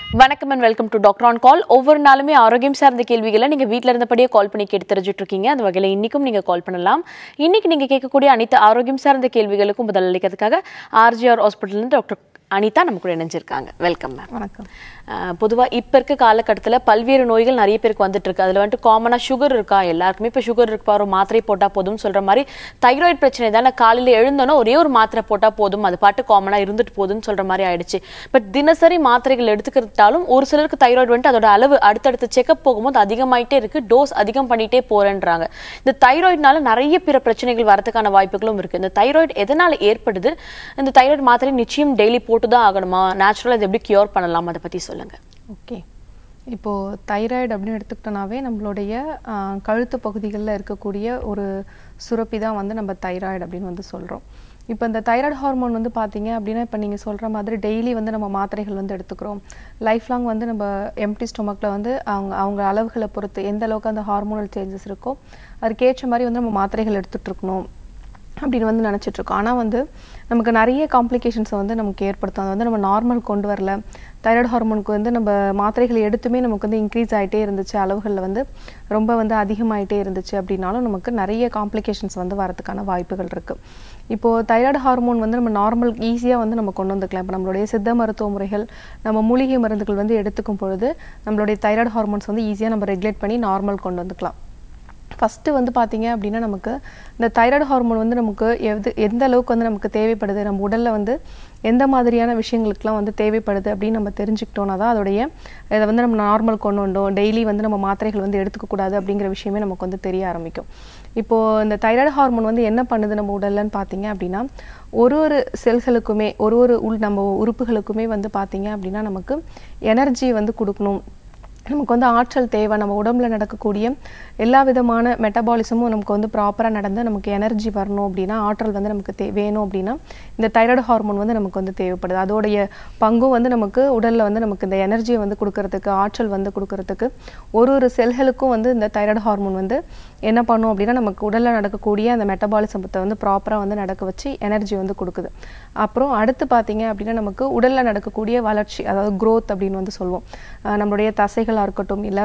வணக்கம் and welcome to doctor on call ஒவ்வொரு நாளுமே ஆரோக்கியம் சார்ந்த கேள்விகளை நீங்க வீட்ல இருந்தபடியே கால் பண்ணி கேட்டு தெரிஞ்சுட்டு இருக்கீங்க அந்த வகையில் இன்னைக்கும் நீங்க கால் பண்ணலாம் இன்னைக்கு நீங்க கேட்கக்கூடிய அனைத்து ஆரோக்கியம் சார்ந்த கேள்விகளுக்கும் பதில் அளிக்கிறதுக்காக ஆர்ஜிஆர் ஹாஸ்பிட்டல் டாக்டர் அனிதா நம்ம கூட இணைஞ்சிருக்காங்க வெல்கம் மேம் வணக்கம் பொதுவாக இப்போ இருக்க காலகட்டத்தில் பல்வேறு நோய்கள் நிறைய பேருக்கு வந்துட்டு இருக்கு அதில் வந்துட்டு காமனாக சுகர் இருக்கா எல்லாருக்குமே இப்போ சுகர் இருக்கா ஒரு மாத்திரை போட்டால் போதும்னு சொல்கிற மாதிரி தைராய்டு பிரச்சனை தானே காலையில் எழுந்தோன்னா ஒரே ஒரு மாத்திரை போட்டால் போதும் அது பாட்டு காமனாக இருந்துட்டு போதும்னு சொல்கிற மாதிரி ஆயிடுச்சு பட் தினசரி மாத்திரைகள் எடுத்துக்கிறதாலும் ஒரு சிலருக்கு தைராய்டு வந்துட்டு அதோட அளவு அடுத்தடுத்த செக்கப் போகும்போது அதிகமாயிட்டே இருக்கு டோஸ் அதிகம் பண்ணிட்டே போறேன்றாங்க இந்த தைராய்டுனால நிறைய பிற பிரச்சனைகள் வரதுக்கான வாய்ப்புகளும் இருக்கு இந்த தைராய்டு எதனால ஏற்படுது இந்த தைராய்டு மாத்திரை நிச்சயம் டெய்லி போட்டு தான் ஆகணுமா நேச்சுரலாக இதை எப்படி கியூர் பண்ணலாம் அதை பற்றி சொல்லுங்க ஓகே இப்போது தைராய்டு அப்படின்னு எடுத்துக்கிட்டோன்னாவே நம்மளுடைய ஆ, கழுத்து பகுதிகளில் இருக்கக்கூடிய ஒரு சுரப்பி தான் வந்து நம்ம தைராய்டு அப்படின்னு வந்து சொல்கிறோம் இப்போ இந்த தைராய்டு ஹார்மோன் வந்து பார்த்தீங்க அப்படின்னா இப்போ நீங்கள் சொல்கிற மாதிரி டெய்லி வந்து நம்ம மாத்திரைகள் வந்து எடுத்துக்கிறோம் லைஃப் லாங் வந்து நம்ம எம்டி ஸ்டொமக்கில் வந்து அவங்க அவங்க அளவுகளை பொறுத்து எந்த அளவுக்கு அந்த ஹார்மோனல் சேஞ்சஸ் இருக்கோ அதுக்கேற்ற மாதிரி வந்து நம்ம மாத்திரைகள் எடுத்துகிட்டு இருக்கணும் அப்படின்னு வந்து நினச்சிட்டு இருக்கோம் ஆனால் வந்து நமக்கு நிறைய காம்ப்ளிகேஷன்ஸை வந்து நமக்கு ஏற்படுத்தும் அது வந்து நம்ம நார்மல் கொண்டு வரல தைராய்டு ஹார்மோனுக்கு வந்து நம்ம மாத்திரைகள் எடுத்துமே நமக்கு வந்து இன்க்ரீஸ் ஆகிட்டே இருந்துச்சு அளவுகளில் வந்து ரொம்ப வந்து அதிகமாயிட்டே இருந்துச்சு அப்படின்னாலும் நமக்கு நிறைய காம்ப்ளிகேஷன்ஸ் வந்து வரதுக்கான வாய்ப்புகள் இருக்குது இப்போது தைராய்டு ஹார்மோன் வந்து நம்ம நார்மல் ஈஸியாக வந்து நம்ம கொண்டு வந்துக்கலாம் இப்போ நம்மளுடைய சித்த மருத்துவ முறைகள் நம்ம மூலிகை மருந்துகள் வந்து எடுத்துக்கும் பொழுது நம்மளுடைய தைராய்டு ஹார்மோன்ஸ் வந்து ஈஸியாக நம்ம ரெகுலேட் பண்ணி நார்மல் கொண்டு வந்துக்கலாம் ஃபஸ்ட்டு வந்து பார்த்தீங்க அப்படின்னா நமக்கு இந்த தைராய்டு ஹார்மோன் வந்து நமக்கு எது எந்த அளவுக்கு வந்து நமக்கு தேவைப்படுது நம்ம உடலில் வந்து எந்த மாதிரியான விஷயங்களுக்குலாம் வந்து தேவைப்படுது அப்படின்னு நம்ம தெரிஞ்சுக்கிட்டோம்னா தான் அதோடைய இதை வந்து நம்ம நார்மல் கொண்டு வந்தோம் டெய்லி வந்து நம்ம மாத்திரைகள் வந்து எடுத்துக்கக்கூடாது அப்படிங்கிற விஷயமே நமக்கு வந்து தெரிய ஆரம்பிக்கும் இப்போது இந்த தைராய்டு ஹார்மோன் வந்து என்ன பண்ணுது நம்ம உடல்லன்னு பார்த்தீங்க அப்படின்னா ஒரு ஒரு செல்களுக்குமே ஒரு ஒரு உள் நம்ம உறுப்புகளுக்குமே வந்து பார்த்தீங்க அப்படின்னா நமக்கு எனர்ஜி வந்து கொடுக்கணும் நமக்கு வந்து ஆற்றல் தேவை நம்ம உடம்புல நடக்கக்கூடிய எல்லா விதமான மெட்டபாலிசமும் நமக்கு வந்து ப்ராப்பராக நடந்து நமக்கு எனர்ஜி வரணும் அப்படின்னா ஆற்றல் வந்து நமக்கு தே வேணும் அப்படின்னா இந்த தைராய்டு ஹார்மோன் வந்து நமக்கு வந்து தேவைப்படுது அதோடைய பங்கும் வந்து நமக்கு உடலில் வந்து நமக்கு இந்த எனர்ஜியை வந்து கொடுக்கறதுக்கு ஆற்றல் வந்து கொடுக்கறதுக்கு ஒரு ஒரு செல்களுக்கும் வந்து இந்த தைராய்டு ஹார்மோன் வந்து என்ன பண்ணும் அப்படின்னா நமக்கு உடலில் நடக்கக்கூடிய அந்த மெட்டபாலிசத்தை வந்து ப்ராப்பராக வந்து நடக்க வச்சு எனர்ஜி வந்து கொடுக்குது அப்புறம் அடுத்து பார்த்தீங்க அப்படின்னா நமக்கு உடலில் நடக்கக்கூடிய வளர்ச்சி அதாவது growth அப்படின்னு வந்து சொல்லுவோம் அஹ் நம்மளுடைய தசைகளாக இருக்கட்டும் இல்லை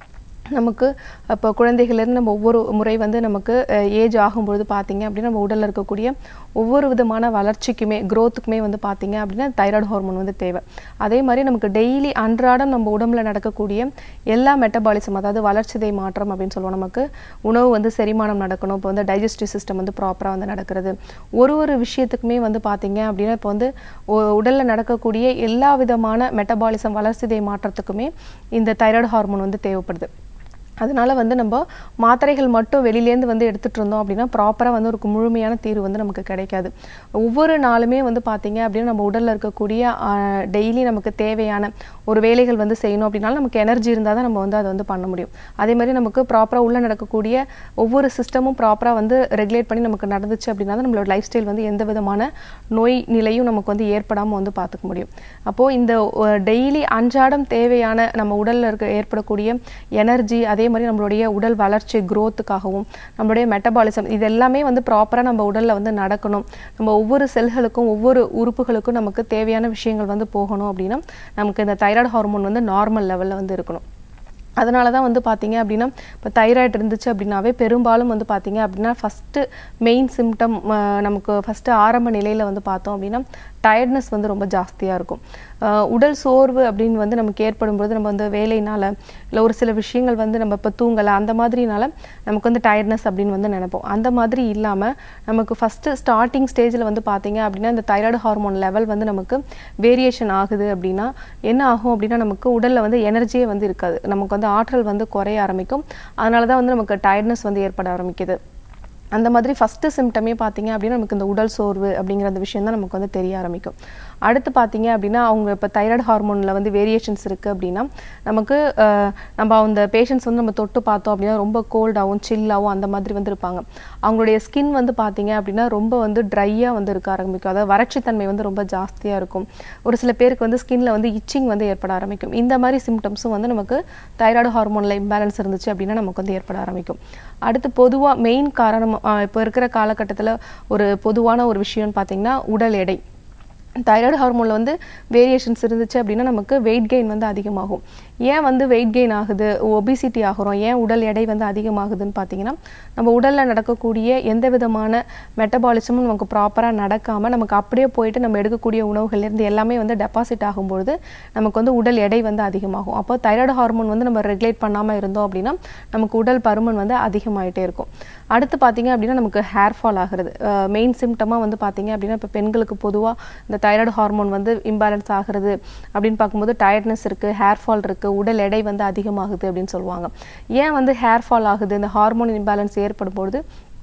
நமக்கு இப்போ குழந்தைகள்லேருந்து நம்ம ஒவ்வொரு முறை வந்து நமக்கு ஏஜ் ஆகும்பொழுது பார்த்தீங்க அப்படின்னா நம்ம உடலில் இருக்கக்கூடிய ஒவ்வொரு விதமான வளர்ச்சிக்குமே growthக்குமே வந்து பார்த்தீங்க அப்படின்னா தைராய்டு ஹார்மோன் வந்து தேவை அதே மாதிரி நமக்கு டெய்லி அன்றாடம் நம்ம உடம்புல நடக்கக்கூடிய எல்லா மெட்டபாலிசம் அதாவது வளர்ச்சிதை மாற்றம் அப்படின்னு சொல்லுவோம் நமக்கு உணவு வந்து செரிமானம் நடக்கணும் இப்போ வந்து டைஜஸ்டிவ் சிஸ்டம் வந்து ப்ராப்பராக வந்து நடக்கிறது ஒரு ஒரு விஷயத்துக்குமே வந்து பார்த்தீங்க அப்படின்னா இப்போ வந்து உ- உடல்ல நடக்கக்கூடிய எல்லா விதமான மெட்டபாலிசம் வளர்ச்சிதை மாற்றத்துக்குமே இந்த தைராய்டு ஹார்மோன் வந்து தேவைப்படுது அதனால வந்து நம்ம மாத்திரைகள் மட்டும் வெளியிலேருந்து வந்து எடுத்துட்டு இருந்தோம் அப்படின்னா ப்ராப்பராக வந்து ஒரு முழுமையான தீர்வு வந்து நமக்கு கிடைக்காது ஒவ்வொரு நாளுமே வந்து பார்த்தீங்க அப்படின்னா நம்ம உடலில் இருக்கக்கூடிய டெய்லி நமக்கு தேவையான ஒரு வேலைகள் வந்து செய்யணும் அப்படின்னாலும் நமக்கு எனர்ஜி இருந்தால் தான் நம்ம வந்து அதை வந்து பண்ண முடியும் அதே மாதிரி நமக்கு ப்ராப்பராக உள்ள நடக்கக்கூடிய ஒவ்வொரு சிஸ்டமும் ப்ராப்பராக வந்து ரெகுலேட் பண்ணி நமக்கு நடந்துச்சு அப்படின்னா தான் நம்மளோட லைஃப் ஸ்டைல் வந்து எந்த விதமான நோய் நிலையும் நமக்கு வந்து ஏற்படாமல் வந்து பார்த்துக்க முடியும் அப்போது இந்த டெய்லி அன்றாடம் தேவையான நம்ம உடலில் இருக்க ஏற்படக்கூடிய எனர்ஜி அதே மாதிரி நம்மளுடைய உடல் வளர்ச்சி growthக்காகவும் நம்மளுடைய மெட்டபாலிசம் இது எல்லாமே வந்து ப்ராப்பராக நம்ம உடலில் வந்து நடக்கணும் நம்ம ஒவ்வொரு செல்களுக்கும் ஒவ்வொரு உறுப்புகளுக்கும் நமக்கு தேவையான விஷயங்கள் வந்து போகணும் அப்படின்னா நமக்கு இந்த தைராய்டு ஹார்மோன் வந்து நார்மல் லெவலில் வந்து இருக்கணும் அதனால தான் வந்து பார்த்தீங்க அப்படின்னா இப்போ தைராய்டு இருந்துச்சு அப்படின்னாவே பெரும்பாலும் வந்து பார்த்தீங்க அப்படின்னா ஃபஸ்ட்டு மெயின் சிம்டம் நமக்கு ஃபஸ்ட்டு ஆரம்ப நிலையில் வந்து பார்த்தோம் அப்படின்னா டயர்ட்னஸ் வந்து ரொம்ப ஜாஸ்தியாக இருக்கும் அஹ் உடல் சோர்வு அப்படின்னு வந்து நமக்கு ஏற்படும் பொழுது நம்ம வந்து வேலையினால இல்லை ஒரு சில விஷயங்கள் வந்து நம்ம இப்போ தூங்கலை அந்த மாதிரினால நமக்கு வந்து டயர்ட்னஸ் அப்படின்னு வந்து நினைப்போம் அந்த மாதிரி இல்லாமல் நமக்கு ஃபஸ்ட்டு ஸ்டார்டிங் ஸ்டேஜில் வந்து பார்த்தீங்க அப்படின்னா இந்த தைராய்டு ஹார்மோன் லெவல் வந்து நமக்கு வேரியேஷன் ஆகுது அப்படின்னா என்ன ஆகும் அப்படின்னா நமக்கு உடலில் வந்து எனர்ஜியே வந்து இருக்காது நமக்கு வந்து ஆற்றல் வந்து குறைய ஆரம்பிக்கும் அதனால தான் வந்து நமக்கு டயர்ட்னஸ் வந்து ஏற்பட ஆரம்பிக்குது அந்த மாதிரி ஃபஸ்ட்டு சிம்டமே பார்த்தீங்க அப்படின்னா நமக்கு இந்த உடல் சோர்வு அப்படிங்கிற அந்த விஷயம் தான் நமக்கு வந்து தெரிய ஆரம்பிக்கும் அடுத்து பார்த்தீங்க அப்படின்னா அவங்க இப்போ தைராய்டு ஹார்மோனில் வந்து வேரியேஷன்ஸ் இருக்குது அப்படின்னா நமக்கு அஹ், நம்ம அந்த பேஷண்ட்ஸ் வந்து நம்ம தொட்டு பார்த்தோம் அப்படின்னா ரொம்ப கோல்டாகவும் சில்லாகவும் அந்த மாதிரி வந்து இருப்பாங்க அவங்களுடைய ஸ்கின் வந்து பார்த்தீங்க அப்படின்னா ரொம்ப வந்து ட்ரையாக வந்து இருக்க ஆரம்பிக்கும் அதாவது வறட்சித்தன்மை வந்து ரொம்ப ஜாஸ்தியாக இருக்கும் ஒரு சில பேருக்கு வந்து ஸ்கின்ல வந்து இச்சிங் வந்து ஏற்பட ஆரம்பிக்கும் இந்த மாதிரி சிம்டம்ஸும் வந்து நமக்கு தைராய்டு ஹார்மோனில் இம்பேலன்ஸ் இருந்துச்சு அப்படின்னா நமக்கு வந்து ஏற்பட ஆரம்பிக்கும் அடுத்து பொதுவாக மெயின் காரணம் இப்போ இருக்கிற காலகட்டத்தில் ஒரு பொதுவான ஒரு விஷயம்னு பார்த்தீங்கன்னா உடல் எடை தைராய்டு ஹார்மோனில் வந்து வேரியேஷன்ஸ் இருந்துச்சு அப்படின்னா நமக்கு வெயிட் கெயின் வந்து அதிகமாகும் ஏன் வந்து வெயிட் கெயின் ஆகுது ஒபிசிட்டி ஆகிறோம் ஏன் உடல் எடை வந்து அதிகமாகுதுன்னு பார்த்தீங்கன்னா நம்ம உடலில் நடக்கக்கூடிய எந்த விதமான மெட்டபாலிசமும் நமக்கு ப்ராப்பராக நடக்காமல் நமக்கு அப்படியே போயிட்டு நம்ம எடுக்கக்கூடிய உணவுகள்லேருந்து எல்லாமே வந்து டெபாசிட் ஆகும்பொழுது நமக்கு வந்து உடல் எடை வந்து அதிகமாகும் அப்போ தைராய்டு ஹார்மோன் வந்து நம்ம ரெகுலேட் பண்ணாமல் இருந்தோம் அப்படின்னா நமக்கு உடல் பருமன் வந்து அதிகமாயிட்டே இருக்கும் அடுத்து பார்த்தீங்க அப்படின்னா நமக்கு ஹேர் ஃபால் ஆகுறது மெயின் சிம்டமாக வந்து பார்த்தீங்க அப்படின்னா இப்போ பெண்களுக்கு பொதுவாக இந்த தைராய்டு ஹார்மோன் வந்து இம்பேலன்ஸ் ஆகுறது அப்படின்னு பார்க்கும்போது டயர்ட்னஸ் இருக்குது ஹேர் ஃபால் இருக்குது உடல் எடை வந்து அதிகமாகுது அப்படின்னு சொல்லுவாங்க ஏன் வந்து ஹேர் ஃபால் ஆகுது இந்த ஹார்மோன் இம்பேலன்ஸ் ஏற்படும் பொழுது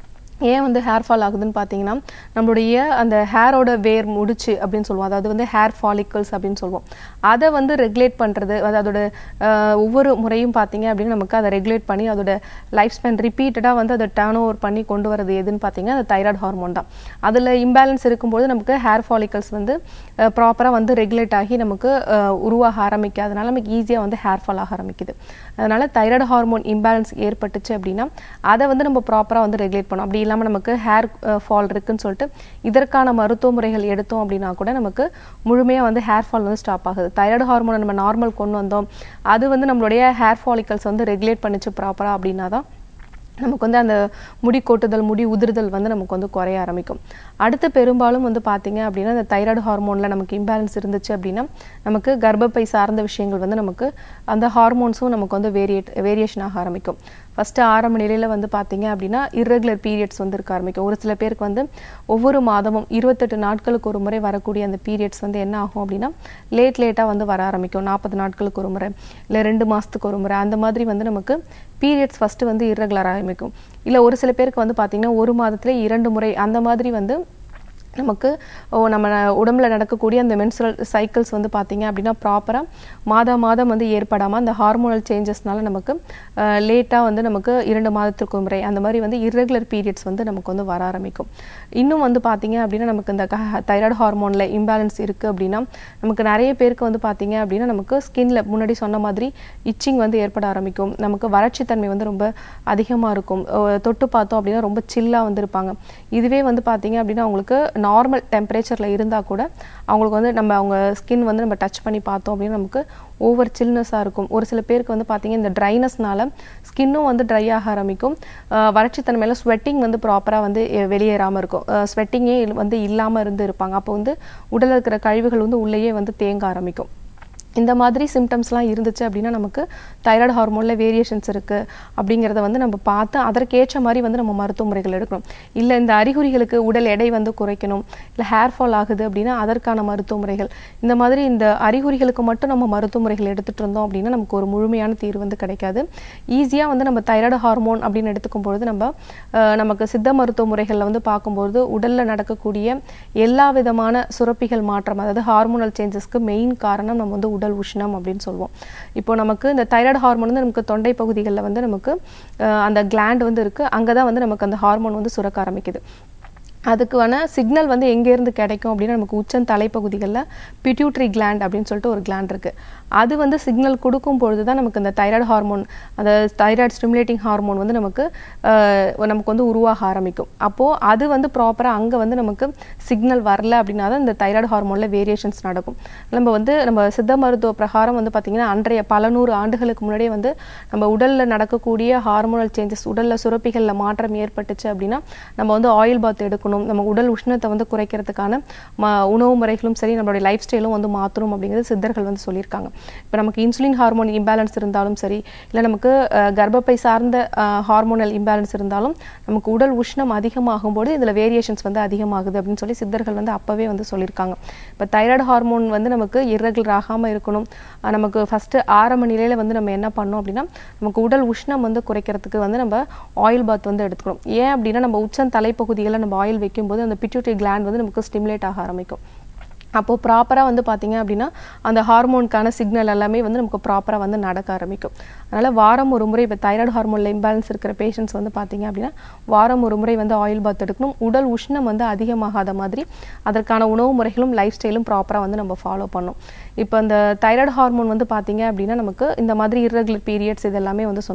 ஏன் வந்து ஹேர் ஃபால் ஆகுதுன்னு பார்த்தீங்கன்னா நம்மளுடைய அந்த ஹேரோட வேர் முடிச்சு அப்படின்னு சொல்லுவோம் அதாவது வந்து ஹேர் ஃபாலிக்கல்ஸ் அப்படின்னு சொல்லுவோம் அதை வந்து ரெகுலேட் பண்ணுறது அது அதோட அஹ், ஒவ்வொரு முறையும் பார்த்தீங்க அப்படின்னா நமக்கு அதை ரெகுலேட் பண்ணி அதோட லைஃப் ஸ்பேன் ரிப்பீட்டடாக வந்து அதை டேர்ன் ஓவர் பண்ணி கொண்டு வரது எதுன்னு பார்த்தீங்கன்னா அந்த தைராய்டு ஹார்மோன் தான் அதில் இம்பேலன்ஸ் இருக்கும்போது நமக்கு ஹேர் ஃபாலிக்கல்ஸ் வந்து ப்ராப்பராக வந்து ரெகுலேட் ஆகி நமக்கு அஹ், உருவாக ஆரம்பிக்காதனால நமக்கு ஈஸியாக வந்து ஹேர் ஃபால் ஆக ஆரம்பிக்குது அதனால தைராய்டு ஹார்மோன் இம்பேலன்ஸ் ஏற்பட்டுச்சு அப்படின்னா அதை வந்து நம்ம ப்ராப்பராக வந்து ரெகுலேட் பண்ணோம் அப்படி இல்லாமல் நமக்கு ஹேர் ஃபால் இருக்குன்னு சொல்லிட்டு இதற்கான மருத்துவ முறைகள் எடுத்தோம் அப்படின்னா கூட நமக்கு முழுமையாக வந்து ஹேர் ஃபால் வந்து ஸ்டாப் ஆகுது தைராய்டு ஹார்மோனை நம்ம நார்மல் கொண்டு வந்தோம் அது வந்து நம்மளுடைய ஹேர் ஃபாலிக்கல்ஸ் வந்து ரெகுலேட் பண்ணிச்சு ப்ராப்பராக அப்படின்னா தான் நமக்கு வந்து அந்த முடி கொட்டுதல் முடி உதிர்தல் வந்து நமக்கு வந்து குறைய ஆரம்பிக்கும் அடுத்து பெரும்பாலும் வந்து பார்த்தீங்க அப்படின்னா இந்த தைராய்டு ஹார்மோனில் நமக்கு இம்பேலன்ஸ் இருந்துச்சு அப்படின்னா நமக்கு கர்ப்பப்பை சார்ந்த விஷயங்கள் வந்து நமக்கு அந்த ஹார்மோன்ஸும் நமக்கு வந்து வேரியேட் வேரியேஷன் ஆக ஆரம்பிக்கும் ஃபஸ்ட்டு ஆரம்ப நிலையில் வந்து பார்த்தீங்க அப்படின்னா irregular பீரியட்ஸ் வந்து இருக்க ஆரம்பிக்கும் ஒரு சில பேருக்கு வந்து ஒவ்வொரு மாதமும் இருபத்தெட்டு நாட்களுக்கு ஒரு முறை வரக்கூடிய அந்த பீரியட்ஸ் வந்து என்ன ஆகும் அப்படின்னா லேட் லேட்டாக வந்து வர ஆரம்பிக்கும் நாற்பது நாட்களுக்கு ஒரு முறை இல்லை ரெண்டு மாதத்துக்கு ஒரு முறை அந்த மாதிரி வந்து நமக்கு பீரியட்ஸ் ஃபஸ்ட்டு வந்து irregular ஆரம்பிக்கும் இல்லை ஒரு சில பேருக்கு வந்து பார்த்தீங்கன்னா ஒரு மாதத்துல இரண்டு முறை அந்த மாதிரி வந்து நமக்கு ஓ, நம்ம உடம்புல நடக்கக்கூடிய அந்த மென்சுரல் சைக்கிள்ஸ் வந்து பார்த்தீங்க அப்படின்னா ப்ராப்பராக மாதம் மாதம் வந்து ஏற்படாமல் அந்த ஹார்மோனல் சேஞ்சஸ்னால நமக்கு லேட்டாக வந்து நமக்கு இரண்டு மாதத்திற்கு ஒரு முறை அந்த மாதிரி வந்து irregular பீரியட்ஸ் வந்து நமக்கு வந்து வர ஆரம்பிக்கும் இன்னும் வந்து பார்த்தீங்க அப்படின்னா நமக்கு இந்த தைராய்டு ஹார்மோனில் இம்பேலன்ஸ் இருக்குது அப்படின்னா நமக்கு நிறைய பேருக்கு வந்து பார்த்தீங்க அப்படின்னா நமக்கு ஸ்கின்ல முன்னாடி சொன்ன மாதிரி இச்சிங் வந்து ஏற்பட ஆரம்பிக்கும் நமக்கு வறட்சி தன்மை வந்து ரொம்ப அதிகமாக இருக்கும் அஹ் தொட்டு பார்த்தோம் அப்படின்னா ரொம்ப சில்லாக வந்து இருப்பாங்க இதுவே வந்து பார்த்தீங்க அப்படின்னா அவங்களுக்கு நார்மல் டெம்பரேச்சரில் இருந்தால் கூட அவங்களுக்கு வந்து நம்ம அவங்க ஸ்கின் வந்து நம்ம டச் பண்ணி பார்த்தோம் அப்படின்னா நமக்கு ஓவர் சில்னஸாக இருக்கும் ஒரு சில பேருக்கு வந்து பார்த்தீங்க இந்த ட்ரைனஸ்னால ஸ்கின்னும் வந்து ட்ரை ஆக ஆரம்பிக்கும் அஹ் வறட்சித்தன்மையில ஸ்வெட்டிங் வந்து ப்ராப்பராக வந்து எ- வெளியேறாமல் இருக்கும் ஸ்வெட்டிங்கே வந்து இல்லாமல் இருந்து இருப்பாங்க அப்போ வந்து உடலில் இருக்கிற கழிவுகள் வந்து உள்ளேயே வந்து தேங்க ஆரம்பிக்கும் இந்த மாதிரி சிம்டம்ஸ்லாம் இருந்துச்சு அப்படின்னா நமக்கு தைராய்டு ஹார்மோனில் வேரியேஷன்ஸ் இருக்குது அப்படிங்கிறத வந்து நம்ம பார்த்து அதற்கேற்ற மாதிரி வந்து நம்ம மருத்துவ முறைகள் எடுக்கணும் இல்லை இந்த அறிகுறிகளுக்கு உடல் எடை வந்து குறைக்கணும் இல்லை ஹேர் ஃபால் ஆகுது அப்படின்னா அதற்கான மருத்துவ முறைகள் இந்த மாதிரி இந்த அறிகுறிகளுக்கு மட்டும் நம்ம மருத்துவ முறைகள் எடுத்துகிட்டு இருந்தோம் அப்படின்னா நமக்கு ஒரு முழுமையான தீர்வு வந்து கிடைக்காது ஈஸியாக வந்து நம்ம தைராய்டு ஹார்மோன் அப்படின்னு எடுத்துக்கும் பொழுது நம்ம அஹ், நமக்கு சித்த மருத்துவ முறைகளில் வந்து பார்க்கும்போது உடலில் நடக்கக்கூடிய எல்லா விதமான சுரப்பிகள் மாற்றம் அதாவது ஹார்மோனல் சேஞ்சஸ்க்கு மெயின் காரணம் நம்ம வந்து உடல் உஷ்ணம் அப்படின்னு சொல்லுவோம் இப்போ நமக்கு இந்த தைராய்டு ஹார்மோன் வந்து நமக்கு தொண்டை பகுதிகளில் வந்து நமக்கு அஹ், அந்த கிளாண்ட் வந்து இருக்குது அங்கே தான் வந்து நமக்கு அந்த ஹார்மோன் வந்து சுரக்க ஆரம்பிக்குது அதுக்கான சிக்னல் வந்து எங்கேருந்து கிடைக்கும் அப்படின்னா நமக்கு உச்சன் தலைப்பகுதிகளில் பிட்யூட்ரி கிளாண்ட் அப்படின்னு சொல்லிட்டு ஒரு கிளாண்ட் இருக்குது அது வந்து சிக்னல் கொடுக்கும் பொழுது தான் நமக்கு இந்த தைராய்டு ஹார்மோன் அந்த தைராய்டு ஸ்டிமுலேட்டிங் ஹார்மோன் வந்து நமக்கு அஹ், நமக்கு வந்து உருவாக ஆரம்பிக்கும் அப்போது அது வந்து ப்ராப்பராக அங்கே வந்து நமக்கு சிக்னல் வரல அப்படின்னா தான் இந்த தைராய்டு ஹார்மோனில் வேரியேஷன்ஸ் நடக்கும் நம்ம வந்து நம்ம சித்த மருத்துவ பிரகாரம் வந்து பார்த்திங்கன்னா அன்றைய பல நூறு ஆண்டுகளுக்கு முன்னாடியே வந்து நம்ம உடலில் நடக்கக்கூடிய ஹார்மோனல் சேஞ்சஸ் உடலில் சுரப்பிகளில் மாற்றம் ஏற்பட்டுச்சு அப்படின்னா நம்ம வந்து ஆயில் பாத் எடுக்கணும் நம்ம உடல் உஷ்ணத்தை வந்து குறைக்கிறதுக்கான ம உணவு முறைகளும் சரி நம்மளுடைய லைஃப் ஸ்டைலும் வந்து மாற்றணும் அப்படிங்கிறது சித்தர்கள் வந்து சொல்லியிருக்காங்க இப்போ நமக்கு இன்சுலின் ஹார்மோன் இம்பேலன்ஸ் இருந்தாலும் சரி இல்லை நமக்கு அஹ், கர்ப்பப்பை சார்ந்த ஹார்மோனல் இம்பேலன்ஸ் இருந்தாலும் நமக்கு உடல் உஷ்ணம் அதிகமாகும்போது இதில் வேரியேஷன்ஸ் வந்து அதிகமாகுது அப்படின்னு சொல்லி சித்தர்கள் வந்து அப்போவே வந்து சொல்லியிருக்காங்க இப்போ தைராய்டு ஹார்மோன் வந்து நமக்கு irregular ஆகாமல் இருக்கணும் அஹ், நமக்கு ஃபஸ்ட்டு ஆரம்ப நிலையில் வந்து நம்ம என்ன பண்ணோம் அப்படின்னா நமக்கு உடல் உஷ்ணம் வந்து குறைக்கிறதுக்கு வந்து நம்ம ஆயில் பாத் வந்து எடுத்துக்கணும் ஏன் அப்படின்னா நம்ம உச்சன் தலைப்பகுதிகளில் நம்ம ஆயில் வைக்கும்போது அந்த பிட்யூட்டரி கிளாண்ட் வந்து நமக்கு ஸ்டிமுலேட் ஆக ஆரம்பிக்கும் அப்போது ப்ராப்பராக வந்து பார்த்தீங்க அப்படின்னா அந்த ஹார்மோனுக்கான சிக்னல் எல்லாமே வந்து நமக்கு ப்ராப்பராக வந்து நடக்க ஆரம்பிக்கும் அதனால் வாரம் ஒரு முறை இப்போ தைராய்டு ஹார்மோனில் இம்பேலன்ஸ் இருக்கிற பேஷண்ட்ஸ் வந்து பார்த்தீங்க அப்படின்னா வாரம் ஒரு முறை வந்து ஆயில் பாத் எடுக்கணும் உடல் உஷ்ணம் வந்து அதிகமாகாத மாதிரி அதற்கான உணவு முறைகளும் லைஃப் ஸ்டைலும் ப்ராப்பராக வந்து நம்ம ஃபாலோ பண்ணணும் இப்போ இந்த தைராய்டு ஹார்மோன் வந்து பார்த்தீங்க அப்படின்னா நமக்கு இந்த மாதிரி irregular பீரியட்ஸ் இது எல்லாமே வந்து சொன்னோம்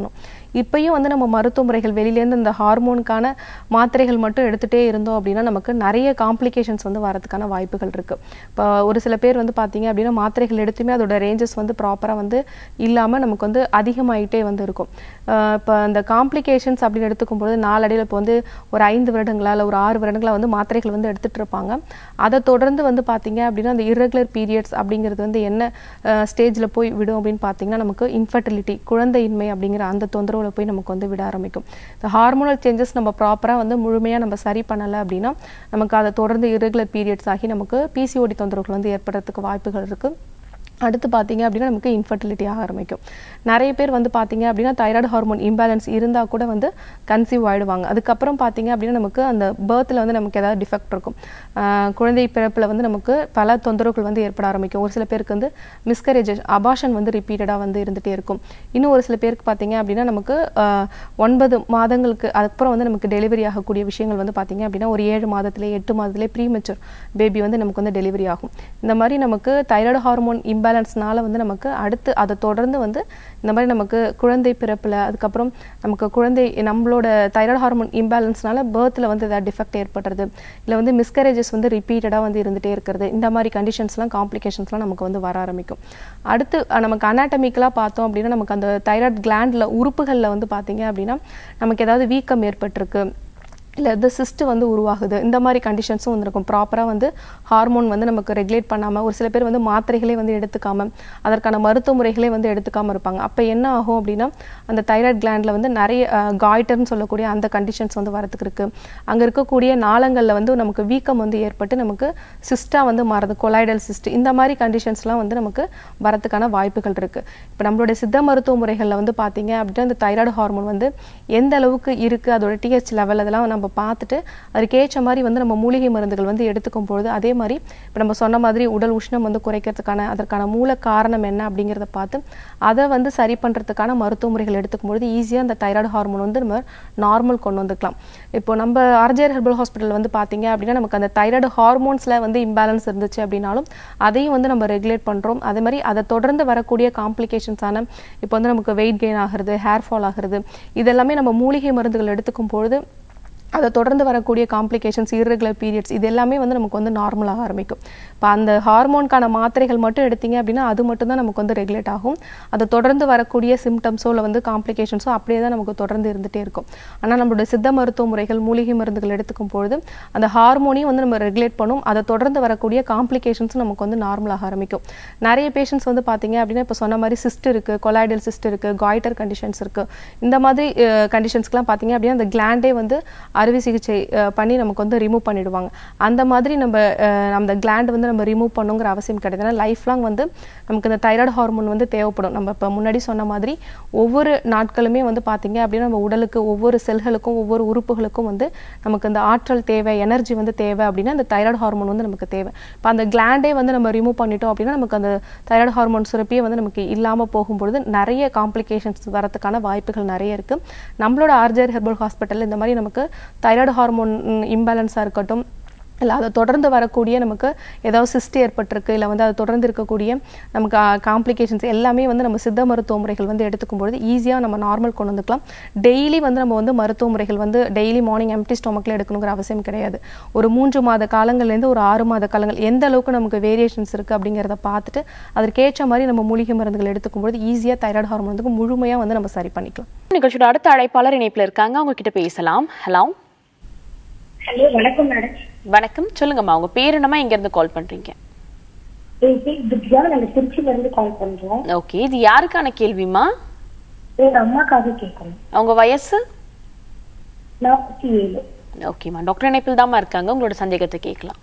இப்பயும் வந்து நம்ம மருத்துவ முறைகள் வெளியிலேருந்து இந்த ஹார்மோனுக்கான மாத்திரைகள் மட்டும் எடுத்துகிட்டே இருந்தோம் அப்படின்னா நமக்கு நிறைய காம்ப்ளிகேஷன்ஸ் வந்து வரதுக்கான வாய்ப்புகள் இருக்குது இப்போ ஒரு சில பேர் வந்து பார்த்தீங்க அப்படின்னா மாத்திரைகள் எடுத்துமே அதோட ரேஞ்சஸ் வந்து ப்ராப்பராக வந்து இல்லாமல் நமக்கு வந்து அதிகமாயிட்டே வந்து இருக்கும் இப்போ இந்த காம்ப்ளிகேஷன்ஸ் அப்படின்னு எடுத்துக்கும்போது நாளடைவில் இப்போ வந்து ஒரு ஐந்து வருடங்களா இல்லை ஒரு ஆறு வருடங்களா வந்து மாத்திரைகள் வந்து எடுத்துட்டு இருப்பாங்க அதை தொடர்ந்து வந்து பார்த்தீங்க அப்படின்னா அந்த irregular பீரியட்ஸ் அப்படிங்கிறது வந்து என்ன ஸ்டேஜில் போய் விடும் அப்படின்னு பார்த்தீங்கன்னா நமக்கு இன்ஃபர்டிலிட்டி குழந்தையின்மை அப்படிங்கிற அந்த தொந்தரவில் போய் நமக்கு வந்து விட ஆரம்பிக்கும் இந்த ஹார்மோனல் சேஞ்சஸ் நம்ம ப்ராப்பராக வந்து முழுமையாக நம்ம சரி பண்ணலை அப்படின்னா நமக்கு அதை தொடர்ந்து irregular பீரியட்ஸ் ஆகி நமக்கு பிசிஓடி தொந்தரவுகள் வந்து ஏற்படுறதுக்கு வாய்ப்புகள் இருக்குது அடுத்து பார்த்தீங்க அப்படின்னா நமக்கு இன்ஃபர்டிலிட்டி ஆக ஆரம்பிக்கும் நிறைய பேர் வந்து பார்த்தீங்க அப்படின்னா தைராய்டு ஹார்மோன் இம்பேலன்ஸ் இருந்தால் கூட வந்து கன்சீவ் ஆயிடுவாங்க அதுக்கப்புறம் பார்த்தீங்க அப்படின்னா நமக்கு அந்த பேர்த்தில் வந்து நமக்கு ஏதாவது டிஃபெக்ட் இருக்கும் ஆஹ் குழந்தை பிறப்பில் வந்து நமக்கு பல தொந்தரவுகள் வந்து ஏற்பட ஆரம்பிக்கும் ஒரு சில பேருக்கு வந்து மிஸ்கரேஜஸ் அபாஷன் வந்து ரிப்பீட்டடாக வந்து இருந்துகிட்டே இருக்கும் இன்னும் ஒரு சில பேருக்கு பார்த்தீங்க அப்படின்னா நமக்கு ஆஹ் ஒன்பது மாதங்களுக்கு அதுக்கப்புறம் வந்து நமக்கு டெலிவரி ஆகக்கூடிய விஷயங்கள் வந்து பார்த்தீங்க அப்படின்னா ஒரு ஏழு மாதத்திலே எட்டு மாதத்திலே ப்ரீமெச்சூர் பேபி வந்து நமக்கு வந்து டெலிவரி ஆகும் இந்த மாதிரி நமக்கு தைராய்டு ஹார்மோன் இம்பேலன்ஸ்னால வந்து நமக்கு அடுத்து அதை தொடர்ந்து வந்து இந்த மாதிரி நமக்கு குழந்தை பிறப்பில் அதுக்கப்புறம் நமக்கு குழந்தை நம்மளோட தைராய்டு ஹார்மோன் இம்பேலன்ஸ்னால பேர்த்தில் வந்து ஏதாவது டிஃபெக்ட் ஏற்படுறது இல்லை வந்து மிஸ்கரேஜஸ் வந்து ரிப்பீட்டடாக வந்து இருந்துகிட்டே இருக்கிறது இந்த மாதிரி கண்டிஷன்ஸ்லாம் காம்ப்ளிகேஷன்ஸ்லாம் நமக்கு வந்து வர ஆரம்பிக்கும் அடுத்து அஹ், நமக்கு அனாட்டமிக்கலாக பார்த்தோம் அப்படின்னா நமக்கு அந்த தைராய்டு கிளாண்டில் உறுப்புகளில் வந்து பார்த்தீங்க அப்படின்னா நமக்கு ஏதாவது வீக்கம் ஏற்பட்டிருக்கு இல்லை இது சிஸ்ட் வந்து உருவாகுது இந்த மாதிரி கண்டிஷன்ஸும் வந்திருக்கும் ப்ராப்பராக வந்து ஹார்மோன் வந்து நமக்கு ரெகுலேட் பண்ணாமல் ஒரு சில பேர் வந்து மாத்திரைகளே வந்து எடுத்துக்காம அதற்கான மருத்துவ முறைகளே வந்து எடுத்துக்காம இருப்பாங்க அப்போ என்ன ஆகும் அப்படின்னா அந்த தைராய்டு கிளாண்டில் வந்து நிறைய காய்டர்னு சொல்லக்கூடிய அந்த கண்டிஷன்ஸ் வந்து வரதுக்கு இருக்கு அங்கே இருக்கக்கூடிய நாளங்களில் வந்து நமக்கு வீக்கம் வந்து ஏற்பட்டு நமக்கு சிஸ்டாக வந்து மாறுது கொலாய்டல் சிஸ்ட் இந்த மாதிரி கண்டிஷன்ஸ்லாம் வந்து நமக்கு வரதுக்கான வாய்ப்புகள் இருக்கு இப்போ நம்மளுடைய சித்த மருத்துவ முறைகளில் வந்து பார்த்தீங்க அப்படின்னா இந்த தைராய்டு ஹார்மோன் வந்து எந்த அளவுக்கு இருக்கு அதோட டிஹெச் லெவல் அதெல்லாம் நம்ம பார்த்துட்டு அதுக்கேற்ற மாதிரி வந்து நம்ம மூலிகை மருந்துகள் வந்து எடுத்துக்கும் பொழுது அதே மாதிரி இப்போ நம்ம சொன்ன மாதிரி உடல் உஷ்ணம் வந்து குறைக்கிறதுக்கான அதற்கான மூல காரணம் என்ன அப்படிங்கிறத பார்த்து அதை வந்து சரி பண்ணுறதுக்கான மருத்துவ முறைகள் எடுத்துக்கும் பொழுது ஈஸியாக அந்த தைராய்டு ஹார்மோன் வந்து நம்ம நார்மல் கொண்டு வந்துக்கலாம் இப்போ நம்ம ஆர்ஜிஆர் ஹெர்பல் ஹாஸ்பிட்டல் வந்து பார்த்தீங்க அப்படின்னா நமக்கு அந்த தைராய்டு ஹார்மோன்ஸில் வந்து இம்பேலன்ஸ் இருந்துச்சு அப்படின்னாலும் அதையும் வந்து நம்ம ரெகுலேட் பண்ணுறோம் அதே மாதிரி அதை தொடர்ந்து வரக்கூடிய காம்ப்ளிகேஷன்ஸான இப்போ வந்து நமக்கு வெயிட் கெயின் ஆகிறது ஹேர் ஃபால் ஆகிறது இதெல்லாமே நம்ம மூலிகை மருந்துகள் எடுத்துக்கும் பொழுது அதை தொடர்ந்து வரக்கூடிய காம்ப்ளிகேஷன்ஸ் irregular பீரியட்ஸ் இது எல்லாமே வந்து நமக்கு வந்து நார்மலாக ஆரம்பிக்கும் இப்போ அந்த ஹார்மோனுக்கான மாத்திரைகள் மட்டும் எடுத்தீங்க அப்படின்னா அது மட்டும் தான் நமக்கு வந்து ரெகுலேட் ஆகும் அதை தொடர்ந்து வரக்கூடிய சிம்டம்ஸோ இல்லை வந்து காம்ப்ளிகேஷன்ஸோ அப்படியே தான் நமக்கு தொடர்ந்து இருந்துகிட்டே இருக்கும் ஆனால் நம்மளுடைய சித்த மருத்துவ முறைகள் மூலிகை மருந்துகள் எடுத்துக்கும் பொழுது அந்த ஹார்மோனையும் வந்து நம்ம ரெகுலேட் பண்ணும் அதை தொடர்ந்து வரக்கூடிய காம்ப்ளிகேஷன்ஸும் நமக்கு வந்து நார்மலாக ஆரம்பிக்கும் நிறைய பேஷண்ட்ஸ் வந்து பார்த்தீங்க அப்படின்னா இப்போ சொன்ன மாதிரி சிஸ்ட் இருக்குது கொலாய்டல் சிஸ்ட் இருக்குது காய்டர் கண்டிஷன்ஸ் இருக்குது இந்த மாதிரி கண்டிஷன்ஸ்க்குலாம் பார்த்தீங்க அப்படின்னா அந்த கிளாண்டே வந்து அறுவை சிகிச்சை அஹ், பண்ணி நமக்கு வந்து ரிமூவ் பண்ணிடுவாங்க அந்த மாதிரி நம்ம அஹ், அந்த கிளாண்ட் வந்து நம்ம ரிமூவ் பண்ணுங்கிற அவசியம் கிடையாது ஏன்னா லைஃப் லாங் வந்து நமக்கு இந்த தைராய்டு ஹார்மோன் வந்து தேவைப்படும் நம்ம இப்போ முன்னாடி சொன்ன மாதிரி ஒவ்வொரு நாட்களுமே வந்து பார்த்தீங்க அப்படின்னா நம்ம உடலுக்கு ஒவ்வொரு செல்களுக்கும் ஒவ்வொரு உறுப்புகளுக்கும் வந்து நமக்கு இந்த ஆற்றல் தேவை எனர்ஜி வந்து தேவை அப்படின்னா இந்த தைராய்டு ஹார்மோன் வந்து நமக்கு தேவை இப்போ அந்த கிளாண்டே வந்து நம்ம ரிமூவ் பண்ணிட்டோம் அப்படின்னா நமக்கு அந்த தைராய்டு ஹார்மோன் சுரப்பியே வந்து நமக்கு இல்லாமல் போகும்பொழுது நிறைய காம்ப்ளிகேஷன்ஸ் வரதுக்கான வாய்ப்புகள் நிறைய இருக்கு நம்மளோட ஆர்ஜர் ஹெர்பல் ஹாஸ்பிட்டல் இந்த மாதிரி நமக்கு தைராய்டு ஹார்மோன் இம்பேலன்ஸாக இருக்கட்டும் இல்லை அதை தொடர்ந்து வரக்கூடிய நமக்கு ஏதாவது சிஸ்ட் ஏற்பட்டிருக்கு இல்லை வந்து அதை தொடர்ந்து இருக்கக்கூடிய நமக்கு காம்ப்ளிகேஷன்ஸ் எல்லாமே வந்து நம்ம சித்த மருத்துவ முறைகள் வந்து எடுத்துக்கும் பொழுது ஈஸியாக நம்ம நார்மல் கொண்டு வந்துக்கலாம் டெய்லி வந்து நம்ம வந்து மருத்துவ முறைகள் வந்து டெய்லி மார்னிங் எம்டி ஸ்டொமக்கில் எடுக்கணுங்கிற அவசியம் கிடையாது ஒரு மூன்று மாத காலங்கள்லேருந்து ஒரு ஆறு மாத காலங்கள் எந்த அளவுக்கு நமக்கு வேரியேஷன்ஸ் இருக்குது அப்படிங்கிறத பார்த்துட்டு அதற்கேற்ற மாதிரி நம்ம மூலிகை மருந்துகள் எடுத்துக்கும் பொழுது ஈஸியாக தைராய்டு ஹார்மோன் வந்து முழுமையாக வந்து நம்ம சரி பண்ணிக்கலாம் நிகழ்ச்சியோட அடுத்த அழைப்பாளர் இணைப்புல இருக்காங்க அவங்க கிட்ட பேசலாம் ஹலோ ஹலோ வணக்கம் மேடம் வணக்கம் சொல்லுங்கம்மா உங்க பேர் என்னம்மா இங்க இருந்து கால் பண்றீங்க என் பேர் திவ்யா நாங்க திருச்சியில இருந்து கால் பண்றோம் ஓகே இது யாருக்கான கேள்விமா எங்க அம்மாக்காக கேட்கணும் அவங்க வயசு நாற்பத்தி ஏழு ஓகேம்மா டாக்டர் இணைப்பில் தாம்மா இருக்காங்க உங்களோட சந்தேகத்தை கேட்கலாம்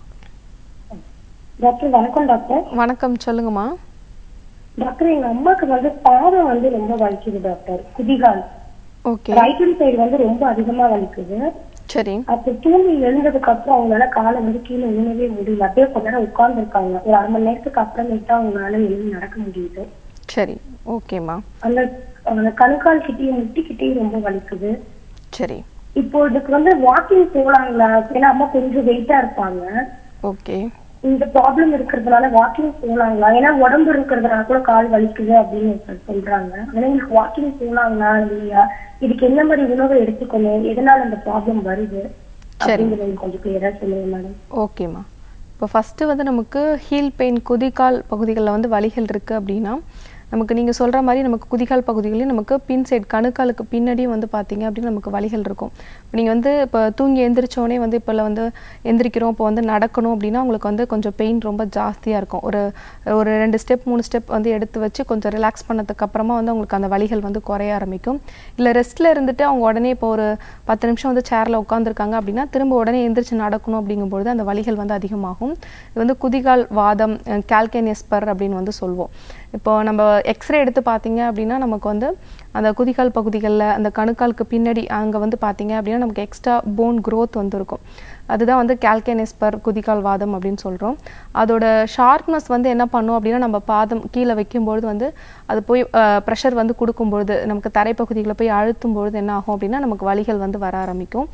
டாக்டர் வணக்கம் டாக்டர் வணக்கம் சொல்லுங்கம்மா டாக்டர் எங்க அம்மாக்கு வந்து பாதம் வந்து ரொம்ப வலிக்குது டாக்டர் குதிகால் ஓகே ரைட் ஹேண்ட் சைடு வந்து ரொம்ப அதிகமா வலிக்குது சரி அப்ப தூங்கி எழுந்ததுக்கு அப்புறம் அவங்களால காலை வந்து கீழே ஊனவே முடியல அப்படியே கொஞ்ச நேரம் உட்கார்ந்து இருக்காங்க ஒரு அரை மணி நேரத்துக்கு அப்புறமேட்டு அவங்களால எழுந்து நடக்க முடியுது சரி ஓகேம்மா அந்த அந்த கணுக்கால் கிட்டேயும் முட்டிக்கிட்டேயும் ரொம்ப வலிக்குது சரி இப்போ இதுக்கு வந்து வாக்கிங் போலாங்களா ஏன்னா அம்மா கொஞ்சம் வெயிட்டா இருப்பாங்க ஓகே இந்த ப்ராப்ளம் இருக்கிறதுனால வாக்கிங் போனாங்களா ஏன்னா உடம்பு இருக்கிறதுனால கூட கால் வலிக்குது அப்படின்னு சொல்~ சொல்றாங்க ஆனா எங்களுக்கு வாக்கிங் போனாங்களா இல்லையா இதுக்கு என்ன மாதிரி உணவு எடுத்துக்கணும் எதனால அந்த ப்ராப்ளம் வருது அப்படிங்கறது எனக்கு கொஞ்சம் கிளியரா சொல்லுங்க மேடம் ஓகேம்மா இப்போ ஃபஸ்ட்டு வந்து நமக்கு ஹீல் பெயின் குதிகால் பகுதிகளில் வந்து வலிகள் இருக்குது அப்படின்னா நமக்கு நீங்கள் சொல்கிற மாதிரி நமக்கு குதிகால் பகுதிகளையும் நமக்கு பின் சைடு கணுக்காலுக்கு பின்னாடியும் வந்து பார்த்தீங்க அப்படின்னா நமக்கு வலிகள் இருக்கும் இப்போ நீங்கள் வந்து இப்போ தூங்கி எந்திரிச்சோடனே வந்து இப்போ வந்து எந்திரிக்கிறோம் இப்போ வந்து நடக்கணும் அப்படின்னா உங்களுக்கு வந்து கொஞ்சம் பெயின் ரொம்ப ஜாஸ்தியாக இருக்கும் ஒரு ஒரு ரெண்டு ஸ்டெப் மூணு ஸ்டெப் வந்து எடுத்து வச்சு கொஞ்சம் ரிலாக்ஸ் பண்ணதுக்கு அப்புறமா வந்து உங்களுக்கு அந்த வலிகள் வந்து குறைய ஆரம்பிக்கும் இல்லை ரெஸ்ட்டில் இருந்துட்டு அவங்க உடனே இப்போ ஒரு பத்து நிமிஷம் வந்து சேரில் உட்காந்துருக்காங்க அப்படின்னா திரும்ப உடனே எந்திரிச்சு நடக்கணும் அப்படிங்கும்பொழுது அந்த வலிகள் வந்து அதிகமாகும் இது வந்து குதிகால் வாதம் கால்கேனியஸ்பர் அப்படின்னு வந்து சொல்வோம் இப்போ நம்ம எக்ஸ்ரே எடுத்து பார்த்தீங்க அப்படின்னா நமக்கு வந்து அந்த குதிகால் பகுதிகளில் அந்த கணுக்காலுக்கு பின்னாடி அங்கே வந்து பார்த்தீங்க அப்படின்னா நமக்கு எக்ஸ்ட்ரா போன் growth வந்து இருக்கும் அதுதான் வந்து கால்கேனிஸ்பர் குதிகால் வாதம் அப்படின்னு சொல்கிறோம் அதோட ஷார்ப்னஸ் வந்து என்ன பண்ணும் அப்படின்னா நம்ம பாதம் கீழே வைக்கும்பொழுது வந்து அது போய் ப்ரெஷர் வந்து கொடுக்கும்பொழுது நமக்கு தரைப்பகுதிகளை போய் அழுத்தும் பொழுது என்ன ஆகும் அப்படின்னா நமக்கு வலிகள் வந்து வர ஆரம்பிக்கும்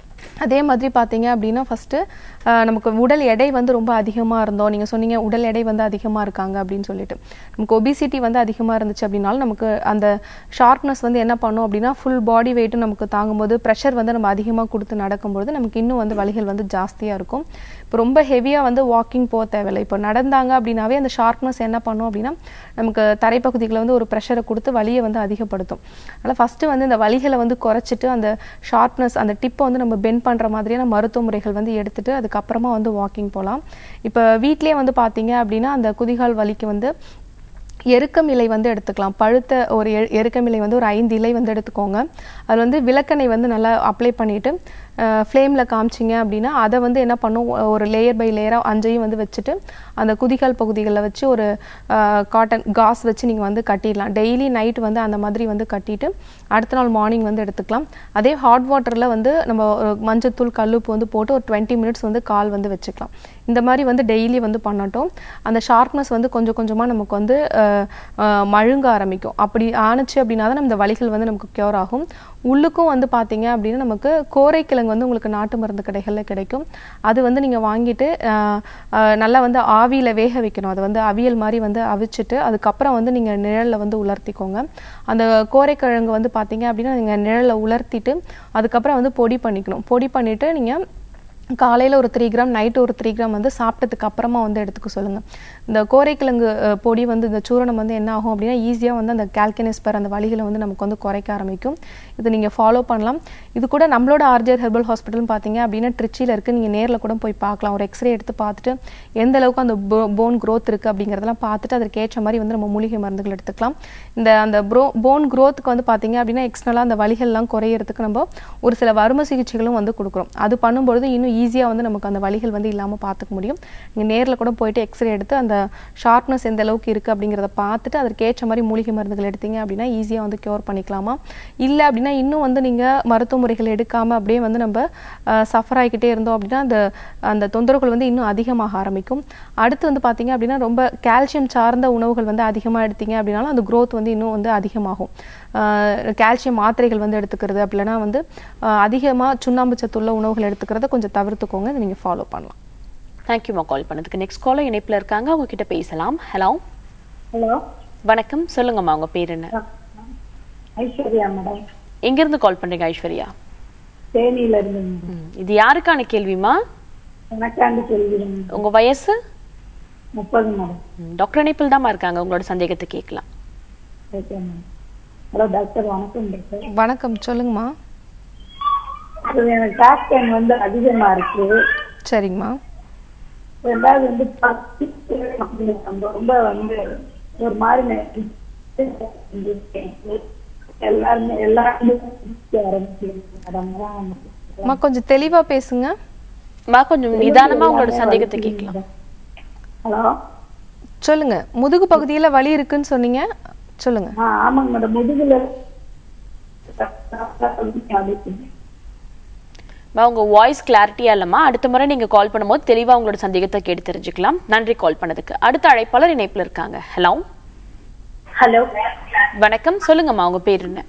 அதே மாதிரி பார்த்தீங்க அப்படின்னா ஃபஸ்ட்டு நமக்கு உடல் எடை வந்து ரொம்ப அதிகமாக இருந்தோம் நீங்கள் சொன்னீங்க உடல் எடை வந்து அதிகமாக இருக்காங்க அப்படின்னு சொல்லிட்டு நமக்கு ஒபிசிட்டி வந்து அதிகமாக இருந்துச்சு அப்படின்னாலும் நமக்கு அந்த ஷார்ப்னஸ் வந்து என்ன பண்ணும் அப்படின்னா ஃபுல் பாடி வெயிட்டும் நமக்கு தாங்கும்போது ப்ரெஷர் வந்து நம்ம அதிகமாக கொடுத்து நடக்கும்பொழுது நமக்கு இன்னும் வந்து வலிகள் வந்து ஜாஸ்தியாக இருக்கும் இப்போ ரொம்ப ஹெவியாக வந்து வாக்கிங் போக தேவையில்லை இப்போ நடந்தாங்க அப்படின்னாவே அந்த ஷார்ப்னஸ் என்ன பண்ணும் அப்படின்னா நமக்கு தரைப்பகுதிகளை வந்து ஒரு ப்ரெஷரை கொடுத்து வலியை வந்து அதிகப்படுத்தும் அதனால் ஃபஸ்ட்டு வந்து இந்த வலிகளை வந்து குறைச்சிட்டு அந்த ஷார்ப்னஸ் அந்த டிப்பை வந்து நம்ம பெண்ட் பண்ணுற மாதிரியான மருத்துவ முறைகள் வந்து எடுத்துட்டு அதுக்கப்புறமா வந்து வாக்கிங் போகலாம் இப்போ வீட்லேயே வந்து பார்த்தீங்க அப்படின்னா அந்த குதிகால் வலிக்கு வந்து எருக்கம் இலை வந்து எடுத்துக்கலாம் பழுத்த ஒரு எ- எருக்கம் இலை வந்து ஒரு ஐந்து இலை வந்து எடுத்துக்கோங்க அது வந்து விளக்கெண்ணெய் வந்து நல்லா அப்ளை பண்ணிவிட்டு ஃப்ளேமில் காமிச்சிங்க அப்படின்னா அதை வந்து என்ன பண்ணும் ஒ- ஒரு லேயர் பை லேயராக அஞ்சையும் வந்து வச்சுட்டு அந்த குதிகால் பகுதிகளில் வச்சு ஒரு காட்டன் காஸ் வச்சு நீங்கள் வந்து கட்டிடலாம் டெய்லி நைட் வந்து அந்த மாதிரி வந்து கட்டிட்டு அடுத்த நாள் மார்னிங் வந்து எடுத்துக்கலாம் அதே ஹாட் வாட்டரில் வந்து நம்ம ஒரு மஞ்சத்தூள் கல்லுப்பு வந்து போட்டு ஒரு டுவெண்ட்டி மினிட்ஸ் வந்து கால் வந்து வச்சுக்கலாம் இந்த மாதிரி வந்து டெய்லி வந்து பண்ணட்டும் அந்த ஷார்ப்னஸ் வந்து கொஞ்சம் கொஞ்சமாக நமக்கு வந்து அஹ், அஹ், மழுங்க ஆரம்பிக்கும் அப்படி ஆணுச்சு அப்படின்னா தான் நம்ம இந்த வலிகள் வந்து நமக்கு க்யூர் ஆகும் உள்ளுக்கும் வந்து பார்த்தீங்க அப்படின்னா நமக்கு கோரைக்கிழங்கு வந்து உங்களுக்கு நாட்டு மருந்து கடைகளில் கிடைக்கும் அது வந்து நீங்கள் வாங்கிட்டு அஹ், அஹ், நல்லா வந்து ஆவியில் வேக வைக்கணும் அது வந்து அவியல் மாதிரி வந்து அவிச்சிட்டு அதுக்கப்புறம் வந்து நீங்கள் நிழலில் வந்து உலர்த்திக்கோங்க அந்த கோரைக்கிழங்கு வந்து பார்த்தீங்க அப்படின்னா நீங்கள் நிழலில் உலர்த்திட்டு அதுக்கப்புறம் வந்து பொடி பண்ணிக்கணும் பொடி பண்ணிவிட்டு நீங்கள் காலையில் ஒரு த்ரீ கிராம் நைட்டு ஒரு த்ரீ கிராம் வந்து சாப்பிட்டதுக்கு அப்புறமா வந்து எடுத்துக்க சொல்லுங்கள் இந்த கோரைக்கிழங்கு அஹ், பொடி வந்து இந்த சூரணம் வந்து என்ன ஆகும் அப்படின்னா ஈஸியாக வந்து அந்த கால்கனிஸ்பர் அந்த வலிகளை வந்து நமக்கு வந்து குறைக்க ஆரம்பிக்கும் இது நீங்கள் ஃபாலோ பண்ணலாம் இது கூட நம்மளோட ஆர்ஜிஆர் ஹெர்பல் ஹாஸ்பிட்டல்னு பார்த்தீங்க அப்படின்னா ட்ரிச்சியில் இருக்குது நீங்கள் நேரில் கூட போய் பார்க்கலாம் ஒரு எக்ஸ்ரே எடுத்து பார்த்துட்டு எந்த அளவுக்கு அந்த போன் growth இருக்குது அப்படிங்கிறதெல்லாம் பார்த்துட்டு அதற்கு ஏற்ற மாதிரி வந்து நம்ம மூலிகை மருந்துகள் எடுத்துக்கலாம் இந்த அந்த ப்ரோ போன் growthக்கு வந்து பார்த்தீங்க அப்படின்னா எக்ஸ்டர்னலாக அந்த வலிகள்லாம் குறையிறதுக்கு நம்ம ஒரு சில வரும சிகிச்சைகளும் வந்து கொடுக்குறோம் அது பண்ணும்பொழுது இன்னும் ஈஸியாக வந்து நமக்கு அந்த வலிகள் வந்து இல்லாமல் பார்த்துக்க முடியும் நீங்கள் நேரில் கூட போயிட்டு எக்ஸ்ரே எடுத்து அந்த ஷார்ப்னஸ் எந்த அளவுக்கு இருக்குது அப்படிங்கிறத பார்த்துட்டு அதற்கு ஏற்ற மாதிரி மூலிகை மருந்துகள் எடுத்தீங்க அப்படின்னா ஈஸியாக வந்து க்யூர் பண்ணிக்கலாமா இல்லை அப்படின்னா இன்னும் வந்து நீங்கள் மருத்துவ முறைகள் எடுக்காமல் அப்படியே வந்து நம்ம சஃபர் ஆகிக்கிட்டே இருந்தோம் அப்படின்னா அந்த அந்த தொந்தரவுகள் வந்து இன்னும் அதிகமாக ஆரம்பிக்கும் அடுத்து வந்து பார்த்தீங்க அப்படின்னா ரொம்ப கால்சியம் சார்ந்த உணவுகள் வந்து அதிகமாக எடுத்தீங்க அப்படின்னாலும் அந்த growth வந்து இன்னும் வந்து அதிகமாகும் கால்சியம் மாத்திரைகள் வந்து எடுத்துக்கிறது அப்படின்னா வந்து அதிகமாக சுண்ணாம்பு சத்துள்ள உணவுகள் எடுத்துக்கிறத கொஞ்சம் தவிர்த்துக்கோங்க இதை நீங்கள் ஃபாலோ பண்ணலாம் தேங்க்யூமா கால் பண்ணதுக்கு நெக்ஸ்ட் காலர் இணைப்புல இருக்காங்க அவங்க கிட்ட பேசலாம் ஹலோ ஹலோ வணக்கம் சொல்லுங்கம்மா உங்க பேர் என்ன ஐஸ்வர்யா மேடம் எங்கிருந்து கால் பண்றீங்க ஐஸ்வர்யா தேனியில இருந்து ம், இது யாருக்கான கேள்விமா எனக்காண்டு சொல்கிறேன் உங்க வயசு முப்பது மேடம் ம், டாக்டர் இணைப்பில் தாம்மா இருக்காங்க உங்களோட சந்தேகத்தை கேட்கலாம் ஓகே மேடம் ஹலோ டாக்டர் வணக்கம் டாக்டர் வணக்கம் சொல்லுங்கம்மா அது எனக்கு பேக் பெயின் வந்து அதிகமா இருக்கு சரிங்கம்மா ரெண்டாவது வந்து பசி ரொம்ப ரொம்ப வந்து ஒரு மாதிரி நெ- எல்லாருமே எல்லாருமே ஆரம்பிச்சிருக்காங்க மேடம் அம்மா கொஞ்சம் தெளிவாக பேசுங்க மா கொஞ்சம் நிதானமா உங்களோட சந்தேகத்தை கேட்கலாம் ஹலோ சொல்லுங்க முதுகு பகுதியில் வலி இருக்குன்னு சொன்னீங்க சொல்லுங்க ஆ ஆமாங்க மேடம் முதுகுல மா உங்க வாய்ஸ் கிளாரிட்டியா இல்லம்மா அடுத்த முறை நீங்க கால் பண்ணும்போது தெளிவா உங்களோட சந்தேகத்தை கேட்டு தெரிஞ்சுக்கலாம் நன்றி கால் பண்ணதுக்கு அடுத்த அழைப்பாளர் இணைப்புல இருக்காங்க ஹலோ ஹலோ வணக்கம் சொல்லுங்கம்மா உங்க பேர் என்ன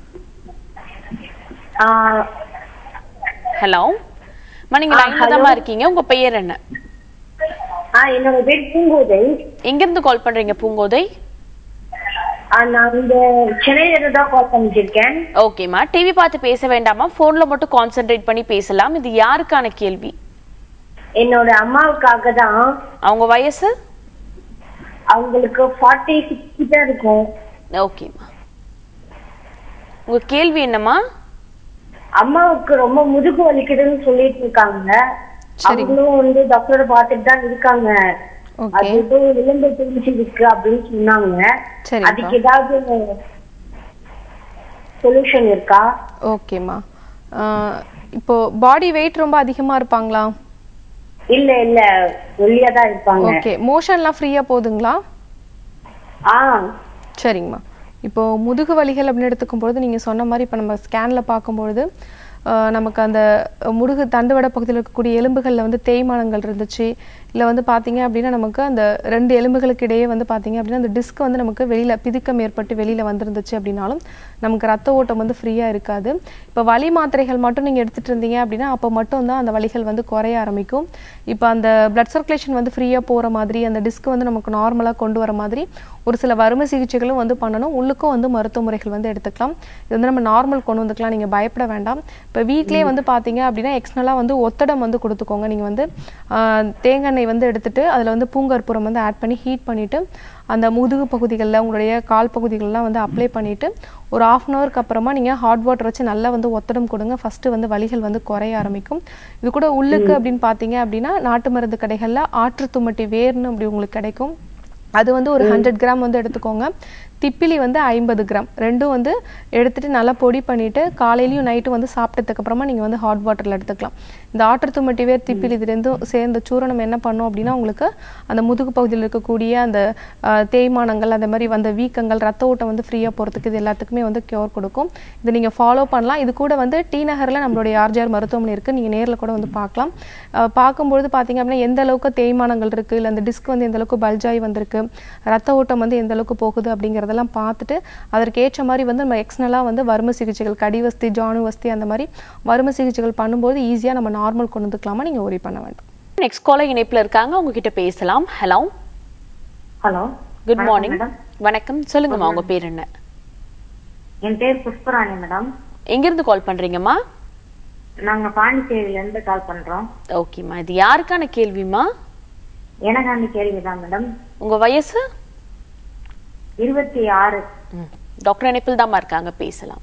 ஹலோ மா நீங்க லைன்ல தாம்மா இருக்கீங்க உங்க பெயர் என்ன ஆ என்னோட பேர் பூங்கோதை எங்கிருந்து கால் பண்றீங்க பூங்கோதை ஆ, நான் இந்த சென்னையில இருந்து தான் கால் பண்ணிருக்கேன் ஓகேம்மா டிவி பார்த்து பேச வேண்டாமா போன்ல மட்டும் கான்சென்ட்ரேட் பண்ணி பேசலாம் இது யாருக்கான கேள்வி என்னோட அம்மாவுக்காக தான் அவங்க வயசு அவங்களுக்கு ஃபார்ட்டி சிக்ஸ் கிட்ட இருக்கும் ஓகேம்மா உங்க கேள்வி என்னம்மா அம்மாவுக்கு ரொம்ப முதுகு வலிக்குதுன்னு சொல்லிட்டு இருக்காங்க சரி. அவங்களும் வந்து டாக்டரை பார்த்துட்டு தான் இருக்காங்க ஓகே அது ஏதோ விளம்பர தெரிஞ்சு இருக்கு அப்படின்னு சொன்னாங்க சரிப்பா. அதுக்கு ஏதாவது சொல்யூஷன் இருக்கா ஓகேம்மா ஆஹ் இப்போ பாடி வெயிட் ரொம்ப அதிகமா இருப்பாங்களா இல்ல இல்ல ஒல்லியா தான் இருப்பாங்க ஓகே மோஷன்லாம் ஃப்ரீயா போகுதுங்களா ஆ சரிங்கம்மா இப்போ முதுகு வலிகள் அப்படின்னு எடுத்துக்கும் பொழுது நீங்கள் சொன்ன மாதிரி இப்போ நம்ம ஸ்கேனில் பார்க்கும்பொழுது ஆஹ் நமக்கு அந்த முதுகு தண்டுவட பகுதியில் இருக்கக்கூடிய எலும்புகளில் வந்து தேய்மானங்கள் இருந்துச்சு இல்லை வந்து பார்த்தீங்க அப்படின்னா நமக்கு அந்த ரெண்டு எலும்புகளுக்கு இடையே வந்து பார்த்தீங்க அப்படின்னா அந்த டிஸ்க் வந்து நமக்கு வெளியில் பிதுக்கம் ஏற்பட்டு வெளியில் வந்திருந்துச்சு அப்படின்னாலும் நமக்கு ரத்த ஓட்டம் வந்து ஃப்ரீயாக இருக்காது இப்போ வலி மாத்திரைகள் மட்டும் நீங்கள் எடுத்துகிட்டு இருந்தீங்க அப்படின்னா அப்போ மட்டும் தான் அந்த வலிகள் வந்து குறைய ஆரம்பிக்கும் இப்போ அந்த பிளட் சர்க்குலேஷன் வந்து ஃப்ரீயாக போகிற மாதிரி அந்த டிஸ்க் வந்து நமக்கு நார்மலாக கொண்டு வர மாதிரி ஒரு சில வறுமை சிகிச்சைகளும் வந்து பண்ணணும் உள்ளுக்கும் வந்து மருத்துவ முறைகள் வந்து எடுத்துக்கலாம் இது வந்து நம்ம நார்மல் கொண்டு வந்துக்கலாம் நீங்கள் பயப்பட வேண்டாம் இப்போ வீட்லேயே வந்து பார்த்தீங்க அப்படின்னா எக்ஸ்னலாக வந்து ஒத்தடம் வந்து கொடுத்துக்கோங்க நீங்கள் வந்து ஆஹ், தேங்காய் எண்ணெய் வந்து எடுத்துட்டு அதில் வந்து பூங்கற்பூரம் வந்து ஆட் பண்ணி ஹீட் பண்ணிவிட்டு அந்த முதுகு பகுதிகளில் உங்களுடைய கால் பகுதிகளெலாம் வந்து அப்ளை பண்ணிவிட்டு ஒரு ஆஃப் அன் ஹவருக்கு அப்புறமா நீங்கள் ஹாட் வாட்டர் வச்சு நல்லா வந்து ஒத்தடம் கொடுங்க ஃபஸ்ட்டு வந்து வலிகள் வந்து குறைய ஆரம்பிக்கும் இது கூட உள்ளுக்கு அப்படின்னு பார்த்தீங்க அப்படின்னா நாட்டு மருந்து கடைகளில் ஆற்று தும்மட்டி வேர்னு அப்படி உங்களுக்கு கிடைக்கும் அது வந்து ஒரு ஹண்ட்ரட் கிராம் வந்து எடுத்துக்கோங்க திப்பிலி வந்து ஐம்பது கிராம் ரெண்டும் வந்து எடுத்துட்டு நல்லா பொடி பண்ணிட்டு காலையிலயும் நைட்டும் வந்து சாப்பிட்டதுக்கு அப்புறமா நீங்க வந்து ஹாட் வாட்டர்ல எடுத்துக்கலாம் இந்த ஆற்று தும்மட்டி வேர் திப்பிலி இது ரெண்டும் சேர்ந்த சூரணம் என்ன பண்ணும் அப்படின்னா உங்களுக்கு அந்த முதுகு பகுதியில் இருக்கக்கூடிய அந்த ஆஹ், தேய்மானங்கள் அந்த மாதிரி வந்த வீக்கங்கள் ரத்த ஓட்டம் வந்து ஃப்ரீயாக போகிறதுக்கு இது எல்லாத்துக்குமே வந்து கியூர் கொடுக்கும் இதை நீங்கள் ஃபாலோ பண்ணலாம் இது கூட வந்து டி நகரில் நம்மளுடைய ஆர்ஜிஆர் மருத்துவமனை இருக்குது நீங்கள் நேரில் கூட வந்து பார்க்கலாம் ஆஹ், பார்க்கும்பொழுது பார்த்தீங்க அப்படின்னா எந்த அளவுக்கு தேய்மானங்கள் இருக்குது இல்லை அந்த டிஸ்க் வந்து எந்த அளவுக்கு பல்ஜாய் வந்திருக்கு ரத்த ஓட்டம் வந்து எந்த அளவுக்கு போகுது அப்படிங்கிறதெல்லாம் பார்த்துட்டு அதற்கு ஏற்ற மாதிரி வந்து நம்ம எக்ஸ்னலாக வந்து வறுமை சிகிச்சைகள் கடிவஸ்தி ஜானு வஸ்தி அந்த மாதிரி வறுமை சிகிச்சைகள் பண்ணும்போது ஈஸியாக நம்ம நார்மல் கொண்டு வந்துக்கலாமா நீங்கள் ஒரி பண்ண வேண்டாம் நெக்ஸ்ட் காலர் இணைப்புல இருக்காங்க அவங்க கிட்ட பேசலாம் ஹலோ ஹலோ குட் மார்னிங் வணக்கம் சொல்லுங்கம்மா உங்க பேர் என்ன என் பேர் புஷ்பராணி மேடம் எங்கிருந்து கால் பண்றீங்கம்மா நாங்க பாண்டிச்சேரியில இருந்து கால் பண்றோம் ஓகேம்மா இது யாருக்கான கேள்விம்மா எனக்கு அந்த கேள்விதான் மேடம் உங்க வயசு இருபத்தி ஆறு ம். டாக்டர் இணைப்பில் தாம்மா இருக்காங்க பேசலாம்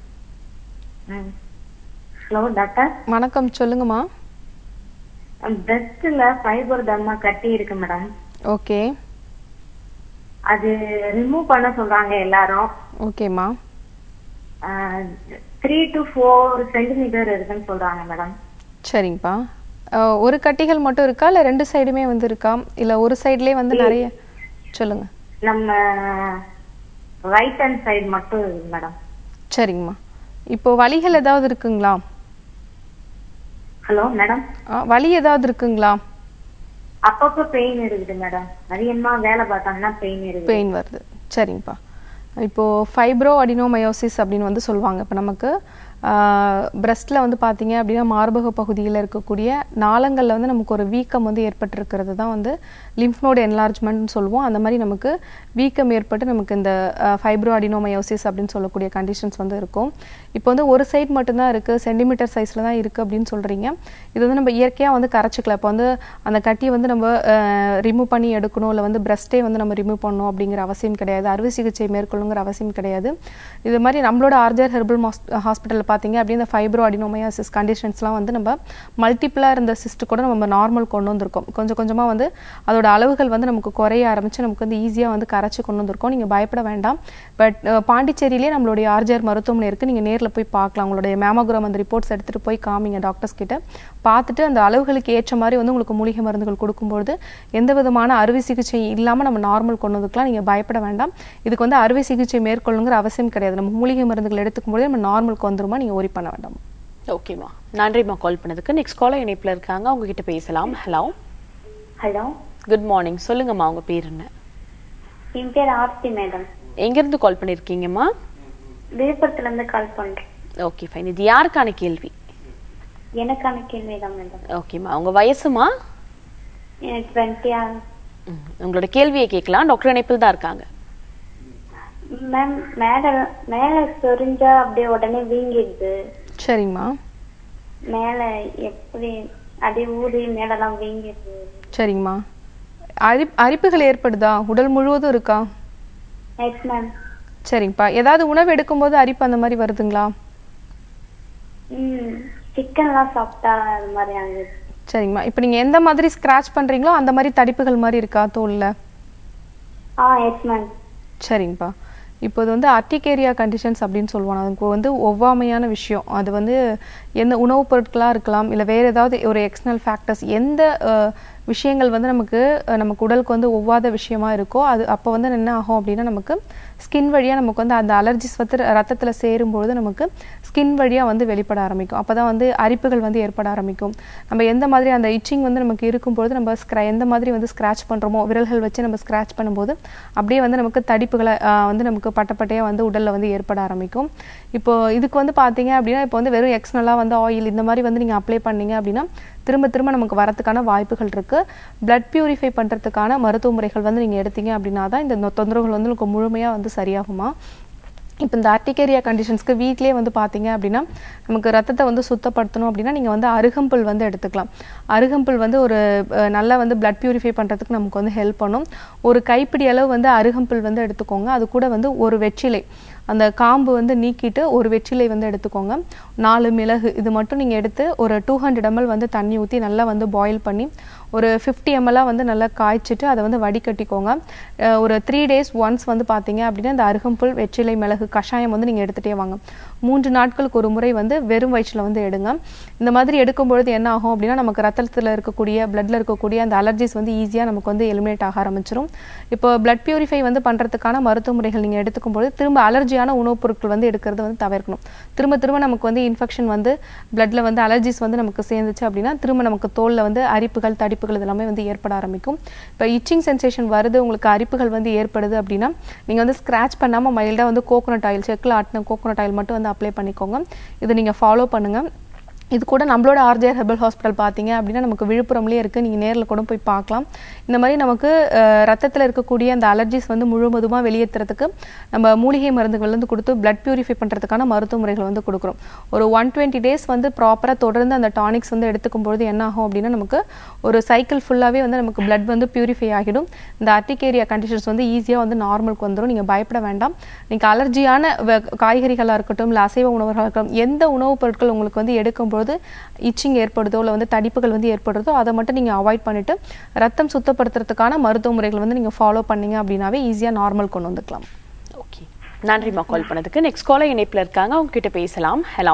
ஹலோ டாக்டர் வணக்கம் சொல்லுங்கம்மா பிரஸ்ட்ல ஃபைபர் தம்மா கட்டி இருக்கு மேடம் ஓகே அது ரிமூவ் பண்ண சொல்றாங்க எல்லாரும் ஓகேம்மா த்ரீ டு ஃபோர் சென்டிமீட்டர் இருக்குன்னு சொல்றாங்க மேடம் சரிங்கப்பா அஹ், ஒரு கட்டிகள் மட்டும் இருக்கா இல்லை ரெண்டு சைடுமே வந்து இருக்கா இல்லை ஒரு சைட்லேயே வந்து நிறைய சொல்லுங்க நம்ம ரைட் ஹேண்ட் சைடு மட்டும் இருக்கு மேடம் சரிங்கம்மா இப்போ வலிகள் ஏதாவது இருக்குங்களா ஹலோ மேடம் ஆ, வலி ஏதாவது இருக்குங்களா அப்பப்போ பெயின் இருக்குது மேடம் அதிகமா வேலை பார்த்தாங்கன்னா பெயின் இருக்குது பெயின் வருது சரிங்கப்பா இப்போ ஃபைப்ரோ அடினோமயோசிஸ் அப்படின்னு வந்து சொல்லுவாங்க இப்போ நமக்கு பிரஸ்ட்டில் வந்து பார்த்தீங்க அப்படின்னா மார்பக பகுதியில் இருக்கக்கூடிய நாளங்களில் வந்து நமக்கு ஒரு வீக்கம் வந்து ஏற்பட்டிருக்கிறது தான் வந்து லிம்ஃப் நோடு என்லார்ஜ்மெண்ட்னு சொல்லுவோம் அந்த மாதிரி நமக்கு வீக்கம் ஏற்பட்டு நமக்கு இந்த ஃபைப்ரோ அடினோமயோசிஸ் அப்படின்னு சொல்லக்கூடிய கண்டிஷன்ஸ் வந்து இருக்கும் இப்போ வந்து ஒரு சைடு மட்டும்தான் இருக்குது சென்டிமீட்டர் சைஸில் தான் இருக்குது அப்படின்னு சொல்கிறீங்க இது வந்து நம்ம இயற்கையாக வந்து கரைச்சிக்கலாம் இப்போ வந்து அந்த கட்டியை வந்து நம்ம ரிமூவ் பண்ணி எடுக்கணும் இல்லை வந்து பிரஸ்ட்டே வந்து நம்ம ரிமூவ் பண்ணணும் அப்படிங்கிற அவசியம் கிடையாது அறுவை சிகிச்சை மேற்கொள்ளுங்கிற அவசியம் கிடையாது இது மாதிரி நம்மளோட ஆர்ஜர் ஹெர்பல் ஹாஸ்பிட்டலில் பார்த்தீங்க அப்படின்னா இந்த ஃபைப்ரோ அடினோமயாசிஸ் கண்டிஷன்ஸ்லாம் வந்து நம்ம மல்டிப்ளாக இருந்த சிஸ்ட் கூட நம்ம நார்மல் கொண்டு வந்திருக்கோம் கொஞ்சம் கொஞ்சமாக வந்து அதோட அளவுகள் வந்து நமக்கு குறைய ஆரம்பிச்சு நமக்கு வந்து ஈஸியாக வந்து கரைச்சி கொண்டு வந்திருக்கோம் நீங்கள் பயப்பட வேண்டாம் பட் பாண்டிச்சேரியிலே நம்மளுடைய ஆர்ஜர் மருத்துவமனை இருக்குது நீங்கள் நேரில் போய் பார்க்கலாம் உங்களுடைய மேமோகிராம் அந்த ரிப்போர்ட்ஸ் எடுத்துகிட்டு போய் காமிங்க டாக்டர்ஸ் கிட்ட பார்த்துட்டு அந்த அளவுகளுக்கு ஏற்ற மாதிரி வந்து உங்களுக்கு மூலிகை மருந்துகள் கொடுக்கும்பொழுது எந்த விதமான அறுவை சிகிச்சை இல்லாமல் நம்ம நார்மல் கொண்டு வந்துக்கலாம் நீங்கள் பயப்பட வேண்டாம் இதுக்கு வந்து அறுவை சிகிச்சை மேற்கொள்ளுங்கிற அவசியம் கிடையாது நம்ம மூலிகை மருந்துகள் எடுத்துக்கும்போது நம்ம நார்மலுக்கு வந்துருமா நீங்கள் ஒரி பண்ண வேண்டாம் ஓகேம்மா நன்றிம்மா கால் பண்ணதுக்கு நெக்ஸ்ட் காலர் இணைப்புல இருக்காங்க அவங்க கிட்ட பேசலாம் ஹலோ ஹலோ குட் மார்னிங் சொல்லுங்கம்மா உங்க பேர் என்ன என் பேர் ஆர்த்தி மேடம் எங்கிருந்து கால் பண்ணிருக்கீங்கம்மா விழுப்புரத்துல இருந்து கால் பண்றேன் ஓகே ஃபைன் இது யாருக்கான கேள்வி எனக்கான கேள்விதான் மேடம் ஓகேம்மா உங்க வயசுமா எனக்கு டுவெண்ட்டி ம், உங்களோட கேள்வியை கேட்கலாம் டாக்டர் இணைப்பில் தான் இருக்காங்க மேம் மேல மேல சொரிஞ்சா அப்படியே உடனே வீங்கிடுது சரிங்கம்மா மேல எப்படி அப்படியே ஊதி மேலெல்லாம் வீங்கிடுது சரிங்கம்மா அரிப் அரிப்புகள் ஏற்படுதா உடல் முழுவதும் இருக்கா எஸ் மேம் சரிங்கப்பா ஏதாவது உணவு எடுக்கும்போது அரிப்பு அந்த மாதிரி வருதுங்களா ம் சிக்கன்லாம் சாப்பிட்டா அது மாதிரி ஆகுது சரிங்கம்மா இப்போ நீங்கள் எந்த மாதிரி ஸ்க்ராட்ச் பண்ணுறீங்களோ அந்த மாதிரி தடிப்புகள் மாதிரி இருக்கா தோலில் ஆ எஸ் மேம் சரிங்கப்பா இப்போ இது வந்து அர்டிகேரியா கண்டிஷன்ஸ் அப்படின்னு சொல்லுவாங்க அதுக்கு வந்து ஒவ்வாமையான விஷயம் அது வந்து எந்த உணவுப் பொருட்களாக இருக்கலாம் இல்லை வேறு ஏதாவது ஒரு எக்ஸ்டர்னல் ஃபேக்டர்ஸ் எந்த அஹ், விஷயங்கள் வந்து நமக்கு அஹ், நமக்கு உடலுக்கு வந்து ஒவ்வாத விஷயமா இருக்கோ அது அப்போ வந்து என்ன ஆகும் அப்படின்னா நமக்கு ஸ்கின் வழியாக நமக்கு வந்து அந்த அலர்ஜிஸ் வந்து ரத்தத்தில் சேரும்பொழுது நமக்கு ஸ்கின் வழியாக வந்து வெளிப்பட ஆரம்பிக்கும் அப்போ தான் வந்து அரிப்புகள் வந்து ஏற்பட ஆரம்பிக்கும் நம்ம எந்த மாதிரி அந்த இச்சிங் வந்து நமக்கு இருக்கும்பொழுது நம்ம ஸ்க்ரா எந்த மாதிரி வந்து ஸ்க்ராட்ச் பண்ணுறோமோ விரல்கள் வச்சு நம்ம ஸ்க்ராட்ச் பண்ணும்போது அப்படியே வந்து நமக்கு தடிப்புகளை ஆஹ், வந்து நமக்கு பட்டப்பட்டையாக வந்து உடலில் வந்து ஏற்பட ஆரம்பிக்கும் இப்போ இதுக்கு வந்து பார்த்தீங்க அப்படின்னா இப்போ வந்து வெறும் எக்ஸ்னலாக வந்து ஆயில் இந்த மாதிரி வந்து நீங்கள் அப்ளை பண்ணீங்க அப்படின்னா திரும்ப திரும்ப நமக்கு வரதுக்கான வாய்ப்புகள் இருக்குது பிளட் பியூரிஃபை பண்ணுறதுக்கான மருத்துவ முறைகள் வந்து நீங்கள் எடுத்தீங்க அப்படின்னா தான் இந்த நொ- தொந்தரவுகள் வந்து உங்களுக்கு முழுமையாக வந்து சரியாகுமா இப்போ இந்த ஆர்டிகேரியா கண்டிஷன்ஸ்க்கு வீட்லயே வந்து பார்த்தீங்க அப்படின்னா நமக்கு ரத்தத்தை வந்து சுத்தப்படுத்தணும் அப்படின்னா நீங்கள் வந்து அருகம்புல் வந்து எடுத்துக்கலாம் அருகம்புல் வந்து ஒரு அஹ், நல்லா வந்து பிளட் பியூரிஃபை பண்ணுறதுக்கு நமக்கு வந்து ஹெல்ப் பண்ணும் ஒரு கைப்பிடி அளவு வந்து அருகம்புல் வந்து எடுத்துக்கோங்க அது கூட வந்து ஒரு வெற்றிலை அந்த காம்பு வந்து நீக்கிட்டு ஒரு வெற்றிலை வந்து எடுத்துக்கோங்க நாலு மிளகு இது மட்டும் நீங்கள் எடுத்து ஒரு டூ ஹண்ட்ரட் எம்எல் வந்து தண்ணி ஊற்றி நல்லா வந்து பாயில் பண்ணி ஒரு ஃபிஃப்டி எம்எல்லாக வந்து நல்லா காய்ச்சிட்டு அதை வந்து வடிகட்டிக்கோங்க அஹ் ஒரு த்ரீ டேஸ் ஒன்ஸ் வந்து பார்த்தீங்க அப்படின்னா இந்த அருகம்புல் வெற்றிலை மிளகு கஷாயம் வந்து நீங்கள் எடுத்துகிட்டே வாங்க மூன்று நாட்களுக்கு ஒரு முறை வந்து வெறும் வயிற்றில் வந்து எடுங்க இந்த மாதிரி எடுக்கும் பொழுது என்ன ஆகும் அப்படின்னா நமக்கு ரத்தத்தில் இருக்கக்கூடிய பிளட்ல இருக்கக்கூடிய அந்த அலர்ஜிஸ் வந்து ஈஸியாக நமக்கு வந்து எலிமினேட் ஆக ஆரம்பிச்சிரும் இப்போ பிளட் பியூரிஃபை வந்து பண்ணுறதுக்கான மருத்துவ முறைகள் நீங்கள் எடுத்துக்கும் பொழுது திரும்ப அலர்ஜியான உணவுப் பொருட்கள் வந்து எடுக்கிறது வந்து தவிர்க்கணும் திரும்ப திரும்ப நமக்கு வந்து இன்ஃபெக்ஷன் வந்து பிளட்ல வந்து அலர்ஜிஸ் வந்து நமக்கு சேர்ந்துச்சு அப்படின்னா திரும்ப நமக்கு தோல்ல வந்து அரிப்புகள் தடிப்புகள் இதெல்லாமே வந்து ஏற்பட ஆரம்பிக்கும் இப்போ இச்சிங் சென்சேஷன் வருது உங்களுக்கு அரிப்புகள் வந்து ஏற்படுது அப்படின்னா நீங்கள் வந்து ஸ்க்ராட்ச் பண்ணாமல் மைல்டாக வந்து கோகோனட் ஆயில் செக்கில் ஆட்டின கோகோனட் ஆயில் மட்டும் வந்து அப்ளை பண்ணிக்கோங்க இதை நீங்கள் ஃபாலோ பண்ணுங்கள் இது கூட நம்மளோட ஆர்ஜிஆர் ஹெர்பல் ஹாஸ்பிட்டல் பார்த்தீங்க அப்படின்னா நமக்கு விழுப்புரம்லேயே இருக்குது நீங்கள் நேரில் கூட போய் பார்க்கலாம் இந்த மாதிரி நமக்கு ரத்தத்தில் இருக்கக்கூடிய அந்த அலர்ஜிஸ் வந்து முழுவதுமாக வெளியேற்றுறதுக்கு நம்ம மூலிகை மருந்துகள் வந்து கொடுத்து பிளட் பியூரிஃபை பண்ணுறதுக்கான மருத்துவ முறைகள் வந்து கொடுக்குறோம் ஒரு ஒன் டுவெண்ட்டி டேஸ் வந்து ப்ராப்பராக தொடர்ந்து அந்த டானிக்ஸ் வந்து எடுத்துக்கும் பொழுது என்ன ஆகும் அப்படின்னா நமக்கு ஒரு சைக்கிள் ஃபுல்லாகவே வந்து நமக்கு பிளட் வந்து பியூரிஃபை ஆகிடும் இந்த அர்டிகேரியா கண்டிஷன்ஸ் வந்து ஈஸியாக வந்து நார்மலுக்கு வந்துடும் நீங்கள் பயப்பட வேண்டாம் நீங்கள் அலர்ஜியான காய்கறிகளாக இருக்கட்டும் இல்லை அசைவ உணவுகளாக இருக்கட்டும் எந்த உணவுப் பொருட்கள் உங்களுக்கு வந்து எடுக்கும்போது இச்சிங் ஏற்படுதோ இல்லை வந்து தடிப்புகள் வந்து ஏற்படுறதோ அதை மட்டும் நீங்கள் அவாய்ட் பண்ணிட்டு ரத்தம் சுத்தப்படுத்துறதுக்கான மருத்துவ முறைகள் வந்து நீங்கள் ஃபாலோ பண்ணீங்க அப்படின்னாவே ஈஸியாக நார்மல் கொண்டு வந்துக்கலாம் ஓகே நன்றிம்மா கால் பண்ணதுக்கு நெக்ஸ்ட் காலர் இணைப்பில் இருக்காங்க அவங்க கிட்ட பேசலாம் ஹலோ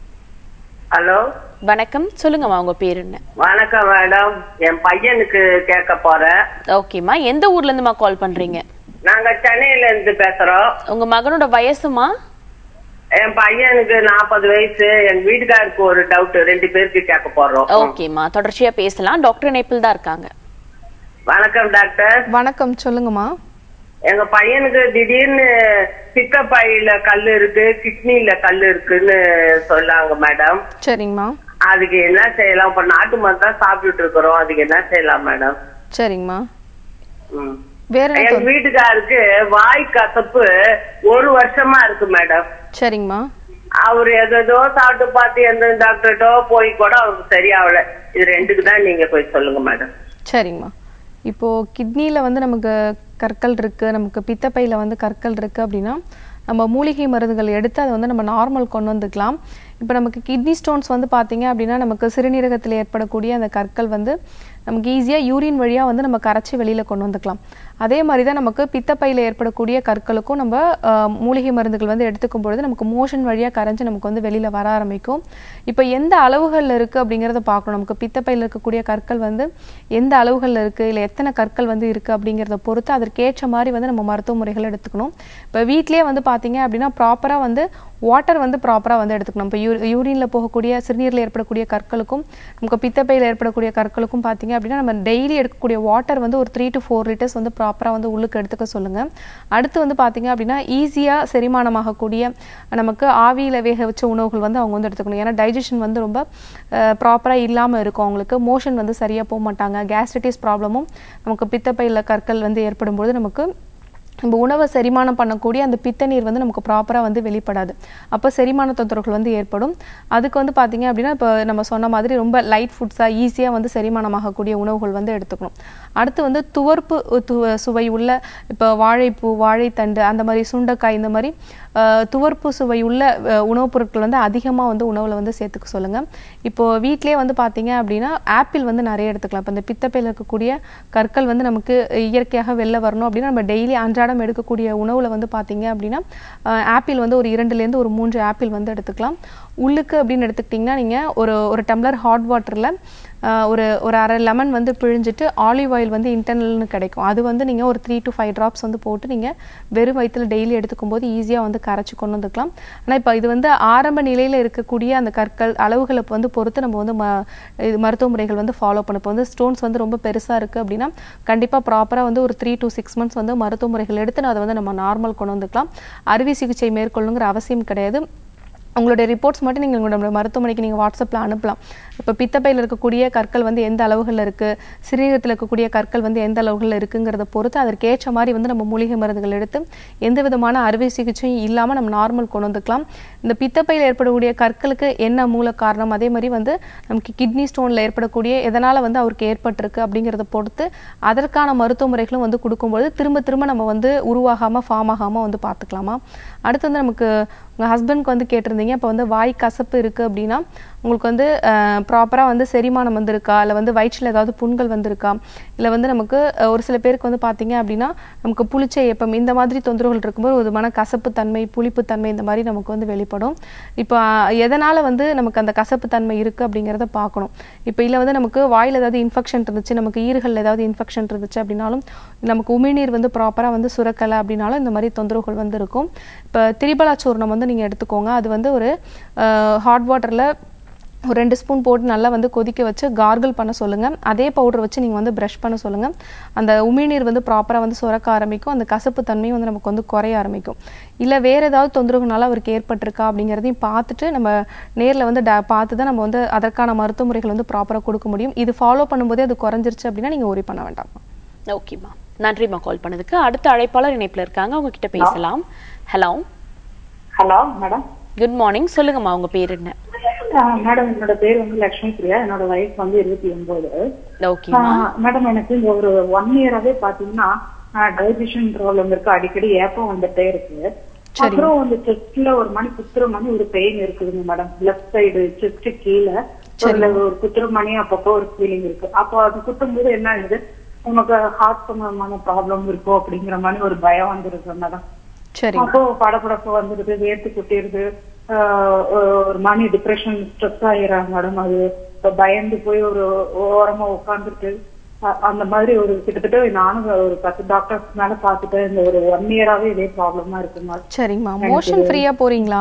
ஹலோ வணக்கம் சொல்லுங்கம்மா உங்க பேர் என்ன வணக்கம் மேடம் என் பையனுக்கு கேட்க போறேன் ஓகேம்மா எந்த ஊர்ல இருந்துமா கால் பண்றீங்க நாங்க சென்னையில இருந்து பேசுறோம் உங்க மகனோட வயசுமா என் பையனுக்கு நாற்பது வயசு எங்க வீட்டுக்காருக்கு ஒரு டவுட் ரெண்டு பேருக்கு கேட்க போறோம் ஓகேம்மா தொடர்ச்சியா பேசலாம் டாக்டர் இணைப்பில் தான் இருக்காங்க வணக்கம் டாக்டர் வணக்கம் சொல்லுங்கம்மா எங்க பையனுக்கு திடீர்னு பிக்கப்பையில கல் இருக்கு கிட்னில கல் இருக்குன்னு சொன்னாங்க மேடம் சரிங்கம்மா அதுக்கு என்ன செய்யலாம் இப்ப நாட்டு மருந்து தான் சாப்பிட்டுட்டு இருக்கிறோம் அதுக்கு என்ன செய்யலாம் மேடம் சரிங்கம்மா ம். வேற என்ன எங்க தொ- வீட்டுக்காருக்கு வாய் கசப்பு ஒரு வருஷமா இருக்கு மேடம் சரிங்கம்மா அவர் எதோ சாப்பிட்டு பார்த்து எந்த டாக்டர்கிட்ட போய் கூட அவருக்கு சரியாகல இது ரெண்டுக்கு தான் நீங்க போய் சொல்லுங்க மேடம் சரிங்கம்மா இப்போ கிட்னியில் வந்து நமக்கு கற்கள் இருக்கு நமக்கு பித்தப்பையில் வந்து கற்கள் இருக்கு அப்படின்னா நம்ம மூலிகை மருந்துகள் எடுத்து அதை வந்து நம்ம நார்மல் கொண்டு வந்துக்கலாம் இப்போ நமக்கு கிட்னி ஸ்டோன்ஸ் வந்து பார்த்தீங்க அப்படின்னா நமக்கு சிறுநீரகத்தில் ஏற்படக்கூடிய அந்த கற்கள் வந்து நமக்கு ஈஸியாக யூரின் வழியாக வந்து நம்ம கரைச்சி வெளியில் கொண்டு வந்துக்கலாம் அதே மாதிரி தான் நமக்கு பித்தப்பையில் ஏற்படக்கூடிய கற்களுக்கும் நம்ம ஆஹ், மூலிகை மருந்துகள் வந்து எடுத்துக்கும் பொழுது நமக்கு மோஷன் வழியாக கரைஞ்சு நமக்கு வந்து வெளியில் வர ஆரம்பிக்கும் இப்போ எந்த அளவுகளில் இருக்குது அப்படிங்கிறத பார்க்கணும் நமக்கு பித்தப்பையில் இருக்கக்கூடிய கற்கள் வந்து எந்த அளவுகளில் இருக்குது இல்லை எத்தனை கற்கள் வந்து இருக்குது அப்படிங்கிறத பொறுத்து அதற்கேற்ற மாதிரி வந்து நம்ம மருத்துவ முறைகள் எடுத்துக்கணும் இப்போ வீட்டிலேயே வந்து பார்த்தீங்க அப்படின்னா ப்ராப்பராக வந்து வாட்டர் வந்து ப்ராப்பராக வந்து எடுத்துக்கணும் இப்போ யூ யூரினில் போகக்கூடிய சிறுநீரில் ஏற்படக்கூடிய கற்களுக்கும் நமக்கு பித்தப்பையில் ஏற்படக்கூடிய கற்களுக்கும் பார்த்தீங்க அப்படின்னா நம்ம டெய்லி எடுக்கக்கூடிய வாட்டர் வந்து ஒரு த்ரீ டு ஃபோர் லிட்டர்ஸ் வந்து ப்ராப்பராக வந்து உள்ளுக்கு எடுத்துக்க சொல்லுங்கள் அடுத்து வந்து பார்த்தீங்க அப்படின்னா ஈஸியாக செரிமானமாகக்கூடிய நமக்கு ஆவியில் வேக வச்ச உணவுகள் வந்து அவங்க வந்து எடுத்துக்கணும் ஏன்னா டைஜஷன் வந்து ரொம்ப ப்ராப்பராக இல்லாமல் இருக்கும் அவங்களுக்கு மோஷன் வந்து சரியாக போக மாட்டாங்க கேஸ்ட்ரைட்டிஸ் ப்ராப்ளமும் நமக்கு பித்தப்பையில் கற்கள் வந்து ஏற்படும்போது நமக்கு நம்ம உணவை செரிமானம் பண்ணக்கூடிய அந்த பித்த நீர் வந்து நமக்கு ப்ராப்பராக வந்து வெளிப்படாது அப்போ செரிமான தொந்தரவுகள் வந்து ஏற்படும் அதுக்கு வந்து பார்த்தீங்க அப்படின்னா இப்போ நம்ம சொன்ன மாதிரி ரொம்ப லைட் ஃபுட்ஸாக ஈஸியாக வந்து செரிமானமாகக்கூடிய உணவுகள் வந்து எடுத்துக்கணும் அடுத்து வந்து துவர்ப்பு து சுவை உள்ள இப்போ வாழைப்பூ வாழைத்தண்டு அந்த மாதிரி சுண்டைக்காய் இந்த மாதிரி அஹ், துவர்ப்பு சுவை உள்ள அஹ், உணவுப் பொருட்கள் வந்து அதிகமாக வந்து உணவில் வந்து சேர்த்துக்க சொல்லுங்கள் இப்போ வீட்டிலே வந்து பார்த்தீங்க அப்படின்னா ஆப்பிள் வந்து நிறைய எடுத்துக்கலாம் இப்போ இந்த பித்தப்பையில் இருக்கக்கூடிய கற்கள் வந்து நமக்கு இயற்கையாக வெளில வரணும் அப்படின்னா நம்ம டெய்லி அன்றாடம் எடுக்கக்கூடிய உணவில் வந்து பார்த்தீங்க அப்படின்னா அஹ், ஆப்பிள் வந்து ஒரு இரண்டுலேருந்து ஒரு மூன்று ஆப்பிள் வந்து எடுத்துக்கலாம் உள்ளுக்கு அப்படின்னு எடுத்துக்கிட்டிங்கன்னா நீங்கள் ஒரு ஒரு டம்ளர் ஹாட் வாட்டரில் ஒரு ஒரு அரை லெமன் வந்து பிழிஞ்சிட்டு ஆலிவ் ஆயில் வந்து இன்டர்னல்னு கிடைக்கும் அது வந்து நீங்கள் ஒரு த்ரீ டு ஃபைவ் ட்ராப்ஸ் வந்து போட்டு நீங்கள் வெறும் வயிற்றில் டெய்லி எடுத்துக்கும் போது ஈஸியாக வந்து கரைச்சி கொண்டு வந்துக்கலாம் ஆனால் இப்போ இது வந்து ஆரம்ப நிலையில் இருக்கக்கூடிய அந்த கற்கள் அளவுகளை வந்து பொறுத்து நம்ம வந்து ம இது மருத்துவ முறைகள் வந்து ஃபாலோ பண்ணணும் இப்போ வந்து ஸ்டோன்ஸ் வந்து ரொம்ப பெருசாக இருக்குது அப்படின்னா கண்டிப்பாக ப்ராப்பராக வந்து ஒரு த்ரீ டு சிக்ஸ் மந்த்ஸ் வந்து மருத்துவ முறைகள் எடுத்து அதை வந்து நம்ம நார்மல் கொண்டு வந்துக்கலாம் அறுவை சிகிச்சை மேற்கொள்ளுங்கிற அவசியம் கிடையாது உங்களுடைய ரிப்போர்ட்ஸ் மட்டும் நீங்கள் உங்களோட மருத்துவமனைக்கு நீங்கள் வாட்ஸ்அப்பில் அனுப்பலாம் இப்போ பித்தப்பையில் இருக்கக்கூடிய கற்கள் வந்து எந்த அளவுகளில் இருக்குது சிறுநீரகத்தில் இருக்கக்கூடிய கற்கள் வந்து எந்த அளவுகளில் இருக்குங்கிறத பொறுத்து அதற்கேற்ற மாதிரி வந்து நம்ம மூலிகை மருந்துகள் எடுத்து எந்த விதமான அறுவை சிகிச்சையும் இல்லாமல் நம்ம நார்மல் கொண்டு வந்துக்கலாம் இந்த பித்தப்பையில் ஏற்படக்கூடிய கற்களுக்கு என்ன மூல காரணம் அதே மாதிரி வந்து நமக்கு கிட்னி ஸ்டோனில் ஏற்படக்கூடிய எதனால் வந்து அவருக்கு ஏற்பட்டிருக்கு அப்படிங்கிறத பொறுத்து அதற்கான மருத்துவ முறைகளும் வந்து கொடுக்கும்போது திரும்ப திரும்ப நம்ம வந்து உருவாகாமல் ஃபார்ம் ஆகாமல் வந்து பார்த்துக்கலாமா அடுத்து வந்து நமக்கு உங்கள் ஹஸ்பண்ட்க்கு வந்து கேட்டிருந்தீங்க இப்போ வந்து வாய் கசப்பு இருக்குது அப்படின்னா உங்களுக்கு வந்து ப்ராப்பராக வந்து செரிமானம் வந்திருக்கா இல்லை வந்து வயிற்றில் ஏதாவது புண்கள் வந்திருக்கா இல்லை வந்து நமக்கு அஹ், ஒரு சில பேருக்கு வந்து பார்த்தீங்க அப்படின்னா நமக்கு புளிச்ச ஏப்பம் இந்த மாதிரி தொந்தரவுகள் இருக்கும்போது ஒரு விதமான கசப்பு தன்மை புளிப்பு தன்மை இந்த மாதிரி நமக்கு வந்து வெளிப்படும் இப்போ எதனால் வந்து நமக்கு அந்த கசப்பு தன்மை இருக்குது அப்படிங்கிறத பார்க்கணும் இப்போ இல்லை வந்து நமக்கு வாயில் ஏதாவது இன்ஃபெக்ஷன் இருந்துச்சு நமக்கு ஈறுகளில் ஏதாவது இன்ஃபெக்ஷன் இருந்துச்சு அப்படின்னாலும் நமக்கு உமிழ்நீர் வந்து ப்ராப்பராக வந்து சுரக்கலை அப்படின்னாலும் இந்த மாதிரி தொந்தரவுகள் வந்து இருக்கும் இப்போ திரிபலா சூர்ணம் வந்து நீங்கள் எடுத்துக்கோங்க அது வந்து ஒரு ஹாட் வாட்டரில் ஒரு ரெண்டு ஸ்பூன் போட்டு நல்லா வந்து கொதிக்க வச்சு கார்கிள் பண்ண சொல்லுங்கள் அதே பவுடர் வச்சு நீங்கள் வந்து ப்ரஷ் பண்ண சொல்லுங்கள் அந்த உமிழ்நீர் வந்து ப்ராப்பராக வந்து சுரக்க ஆரம்பிக்கும் அந்த கசப்பு தன்மையும் வந்து நமக்கு வந்து குறைய ஆரம்பிக்கும் இல்லை வேறு ஏதாவது தொந்தரவுனால அவருக்கு ஏற்பட்டிருக்கா அப்படிங்கிறதையும் பார்த்துட்டு நம்ம நேரில் வந்து டா பார்த்து தான் நம்ம வந்து அதற்கான மருத்துவ முறைகள் வந்து ப்ராப்பராக கொடுக்க முடியும் இது ஃபாலோ பண்ணும்போதே அது குறைஞ்சிருச்சு அப்படின்னா நீங்கள் ஒரி பண்ண வேண்டாம் ஓகேம்மா நன்றிம்மா கால் பண்ணதுக்கு அடுத்த அழைப்பாளர் இணைப்புல இருக்காங்க அவங்க கிட்ட பேசலாம் hello hello madam good morning சொல்லுங்கம்மா உங்க பேர் என்ன மேடம் என்னோட பேர் வந்து லட்சுமி பிரியா என்னோட வயசு வந்து இருபத்தி ஒன்பது ஓகேம்மா மேடம் எனக்கு இந்த ஒரு ஒன் இயராவே பாத்தீங்கன்னா டைஜஷன் ப்ராப்ளம் இருக்கு அடிக்கடி ஏப்பம் வந்துட்டே இருக்கு அப்புறம் அந்த செஸ்ட்ல ஒரு மணி குத்துற மணி ஒரு பெயின் இருக்குதுங்க மேடம் லெஃப்ட் சைடு செஸ்ட் கீழே ஒரு ஒரு குத்துற மணி அப்பப்போ ஒரு ஃபீலிங் இருக்கு அப்போ அது குத்தும் போது என்ன ஆகுது உனக்கு ஹார்ட் சம்பந்தமான ப்ராப்ளம் இருக்கும் அப்படிங்கிற மாதிரி ஒரு பயம் வந்துருக்கு மேடம் சரி அப்போ படபடப்பு வந்துருது வேர்த்து குட்டிடுது ஆஹ் ஒரு மணி டிப்ரெஷன் ஸ்ட்ரெஸ் ஆயிடுறாங்க மேடம் அது இப்ப பயந்து போய் ஒரு ஓரமா உட்காந்துட்டு அந்த மாதிரி ஒரு கிட்டத்தட்ட நானும் ஒரு பத்து டாக்டர்ஸ் மேல பாத்துட்டேன் இந்த ஒரு ஒன் இயராவே இதே ப்ராப்ளமா இருக்கு மேடம் சரிங்கம்மா மோஷன் ஃப்ரீயாக போகிறீங்களா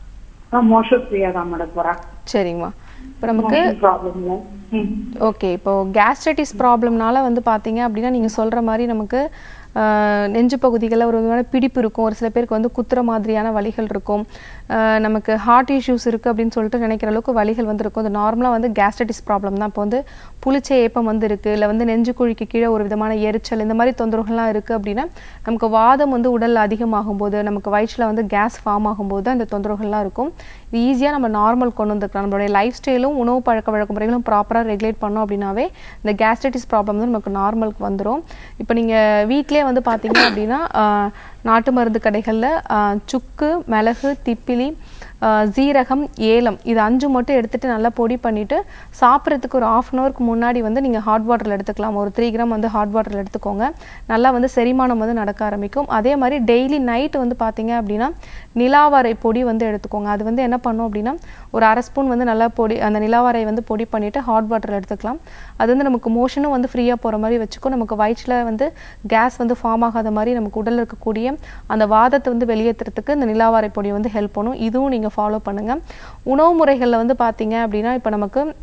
மோஷன் ஃப்ரீயா தான் மேடம் போறேன் சரிங்கம்மா இப்போ நமக்கு ப்ராப்ளம் இல்ல ம். ஓகே இப்போ கேஸ்ட்ரைட்டிஸ் ப்ராப்ளம்னால வந்து பார்த்தீங்க அப்படின்னா நீங்கள் சொல்கிற மாதிரி நமக்கு ஆஹ், நெஞ்சு பகுதிகளில் ஒரு விதமான பிடிப்பு இருக்கும் ஒரு சில பேருக்கு வந்து குத்துற மாதிரியான வலிகள் இருக்கும் ஆஹ், நமக்கு ஹார்ட் இஷ்யூஸ் இருக்குது அப்படின்னு சொல்லிட்டு நினைக்கிற அளவுக்கு வலிகள் வந்து இருக்கும் அது நார்மலாக வந்து கேஸ்ட்ரைட்டிஸ் ப்ராப்ளம் தான் இப்போ வந்து புளிச்ச ஏப்பம் வந்து இருக்குது இல்லை வந்து நெஞ்சு குழிக்கு கீழே ஒரு விதமான எரிச்சல் இந்த மாதிரி தொந்தரவுகள்லாம் இருக்குது அப்படின்னா நமக்கு வாதம் வந்து உடலில் அதிகமாகும் போது நமக்கு வயிற்றில் வந்து கேஸ் ஃபார்ம் ஆகும்போது தான் இந்த தொந்தரவுகள்லாம் இருக்கும் இது ஈஸியாக நம்ம நார்மல் கொண்டு வந்துக்கலாம் நம்மளுடைய லைஃப் ஸ்டைலும் உணவு பழக்க வழக்க முறைகளும் ப்ராப்பராக ரெகுலேட் பண்ணோம் அப்படின்னாவே இந்த கேஸ்ட்ரைட்டிஸ் ப்ராப்ளம் வந்து நமக்கு நார்மலுக்கு வந்துடும் இப்போ நீங்கள் வீட்டிலே வந்து பார்த்தீங்க அப்படின்னா ஆஹ், நாட்டு மருந்து கடைகளில் சுக்கு மிளகு திப்பிலி ஆஹ், சீரகம் ஏலம் இது அஞ்சு மட்டும் எடுத்துட்டு நல்லா பொடி பண்ணிட்டு சாப்பிட்றதுக்கு ஒரு ஆஃப் அன் ஹவருக்கு முன்னாடி வந்து நீங்கள் ஹாட் வாட்டரில் எடுத்துக்கலாம் ஒரு த்ரீ கிராம் வந்து ஹாட் வாட்டரில் எடுத்துக்கோங்க நல்லா வந்து செரிமானம் வந்து நடக்க ஆரம்பிக்கும் அதே மாதிரி டெய்லி நைட்டு வந்து பார்த்தீங்க அப்படின்னா நிலாவரை பொடி வந்து எடுத்துக்கோங்க அது வந்து என்ன பண்ணும் அப்படின்னா ஒரு அரை ஸ்பூன் வந்து நல்லா பொடி அந்த நிலாவரை வந்து பொடி பண்ணிவிட்டு ஹாட் வாட்டரில் எடுத்துக்கலாம் அது வந்து நமக்கு மோஷனும் வந்து ஃப்ரீயாக போகிற மாதிரி வச்சுக்கும் நமக்கு வயிற்றில் வந்து கேஸ் வந்து ஃபார்ம் ஆகாத மாதிரி நமக்கு உடலில் இருக்கக்கூடிய அந்த வாதத்தை வந்து வெளியேற்றுறதுக்கு இந்த நிலாவாரை பொடி வந்து ஹெல்ப் பண்ணும் இதுவும் நீங்கள் ஃபாலோ பண்ணுங்கள் உணவு முறைகளில் வந்து பார்த்தீங்க அப்படின்னா இப்போ நமக்கு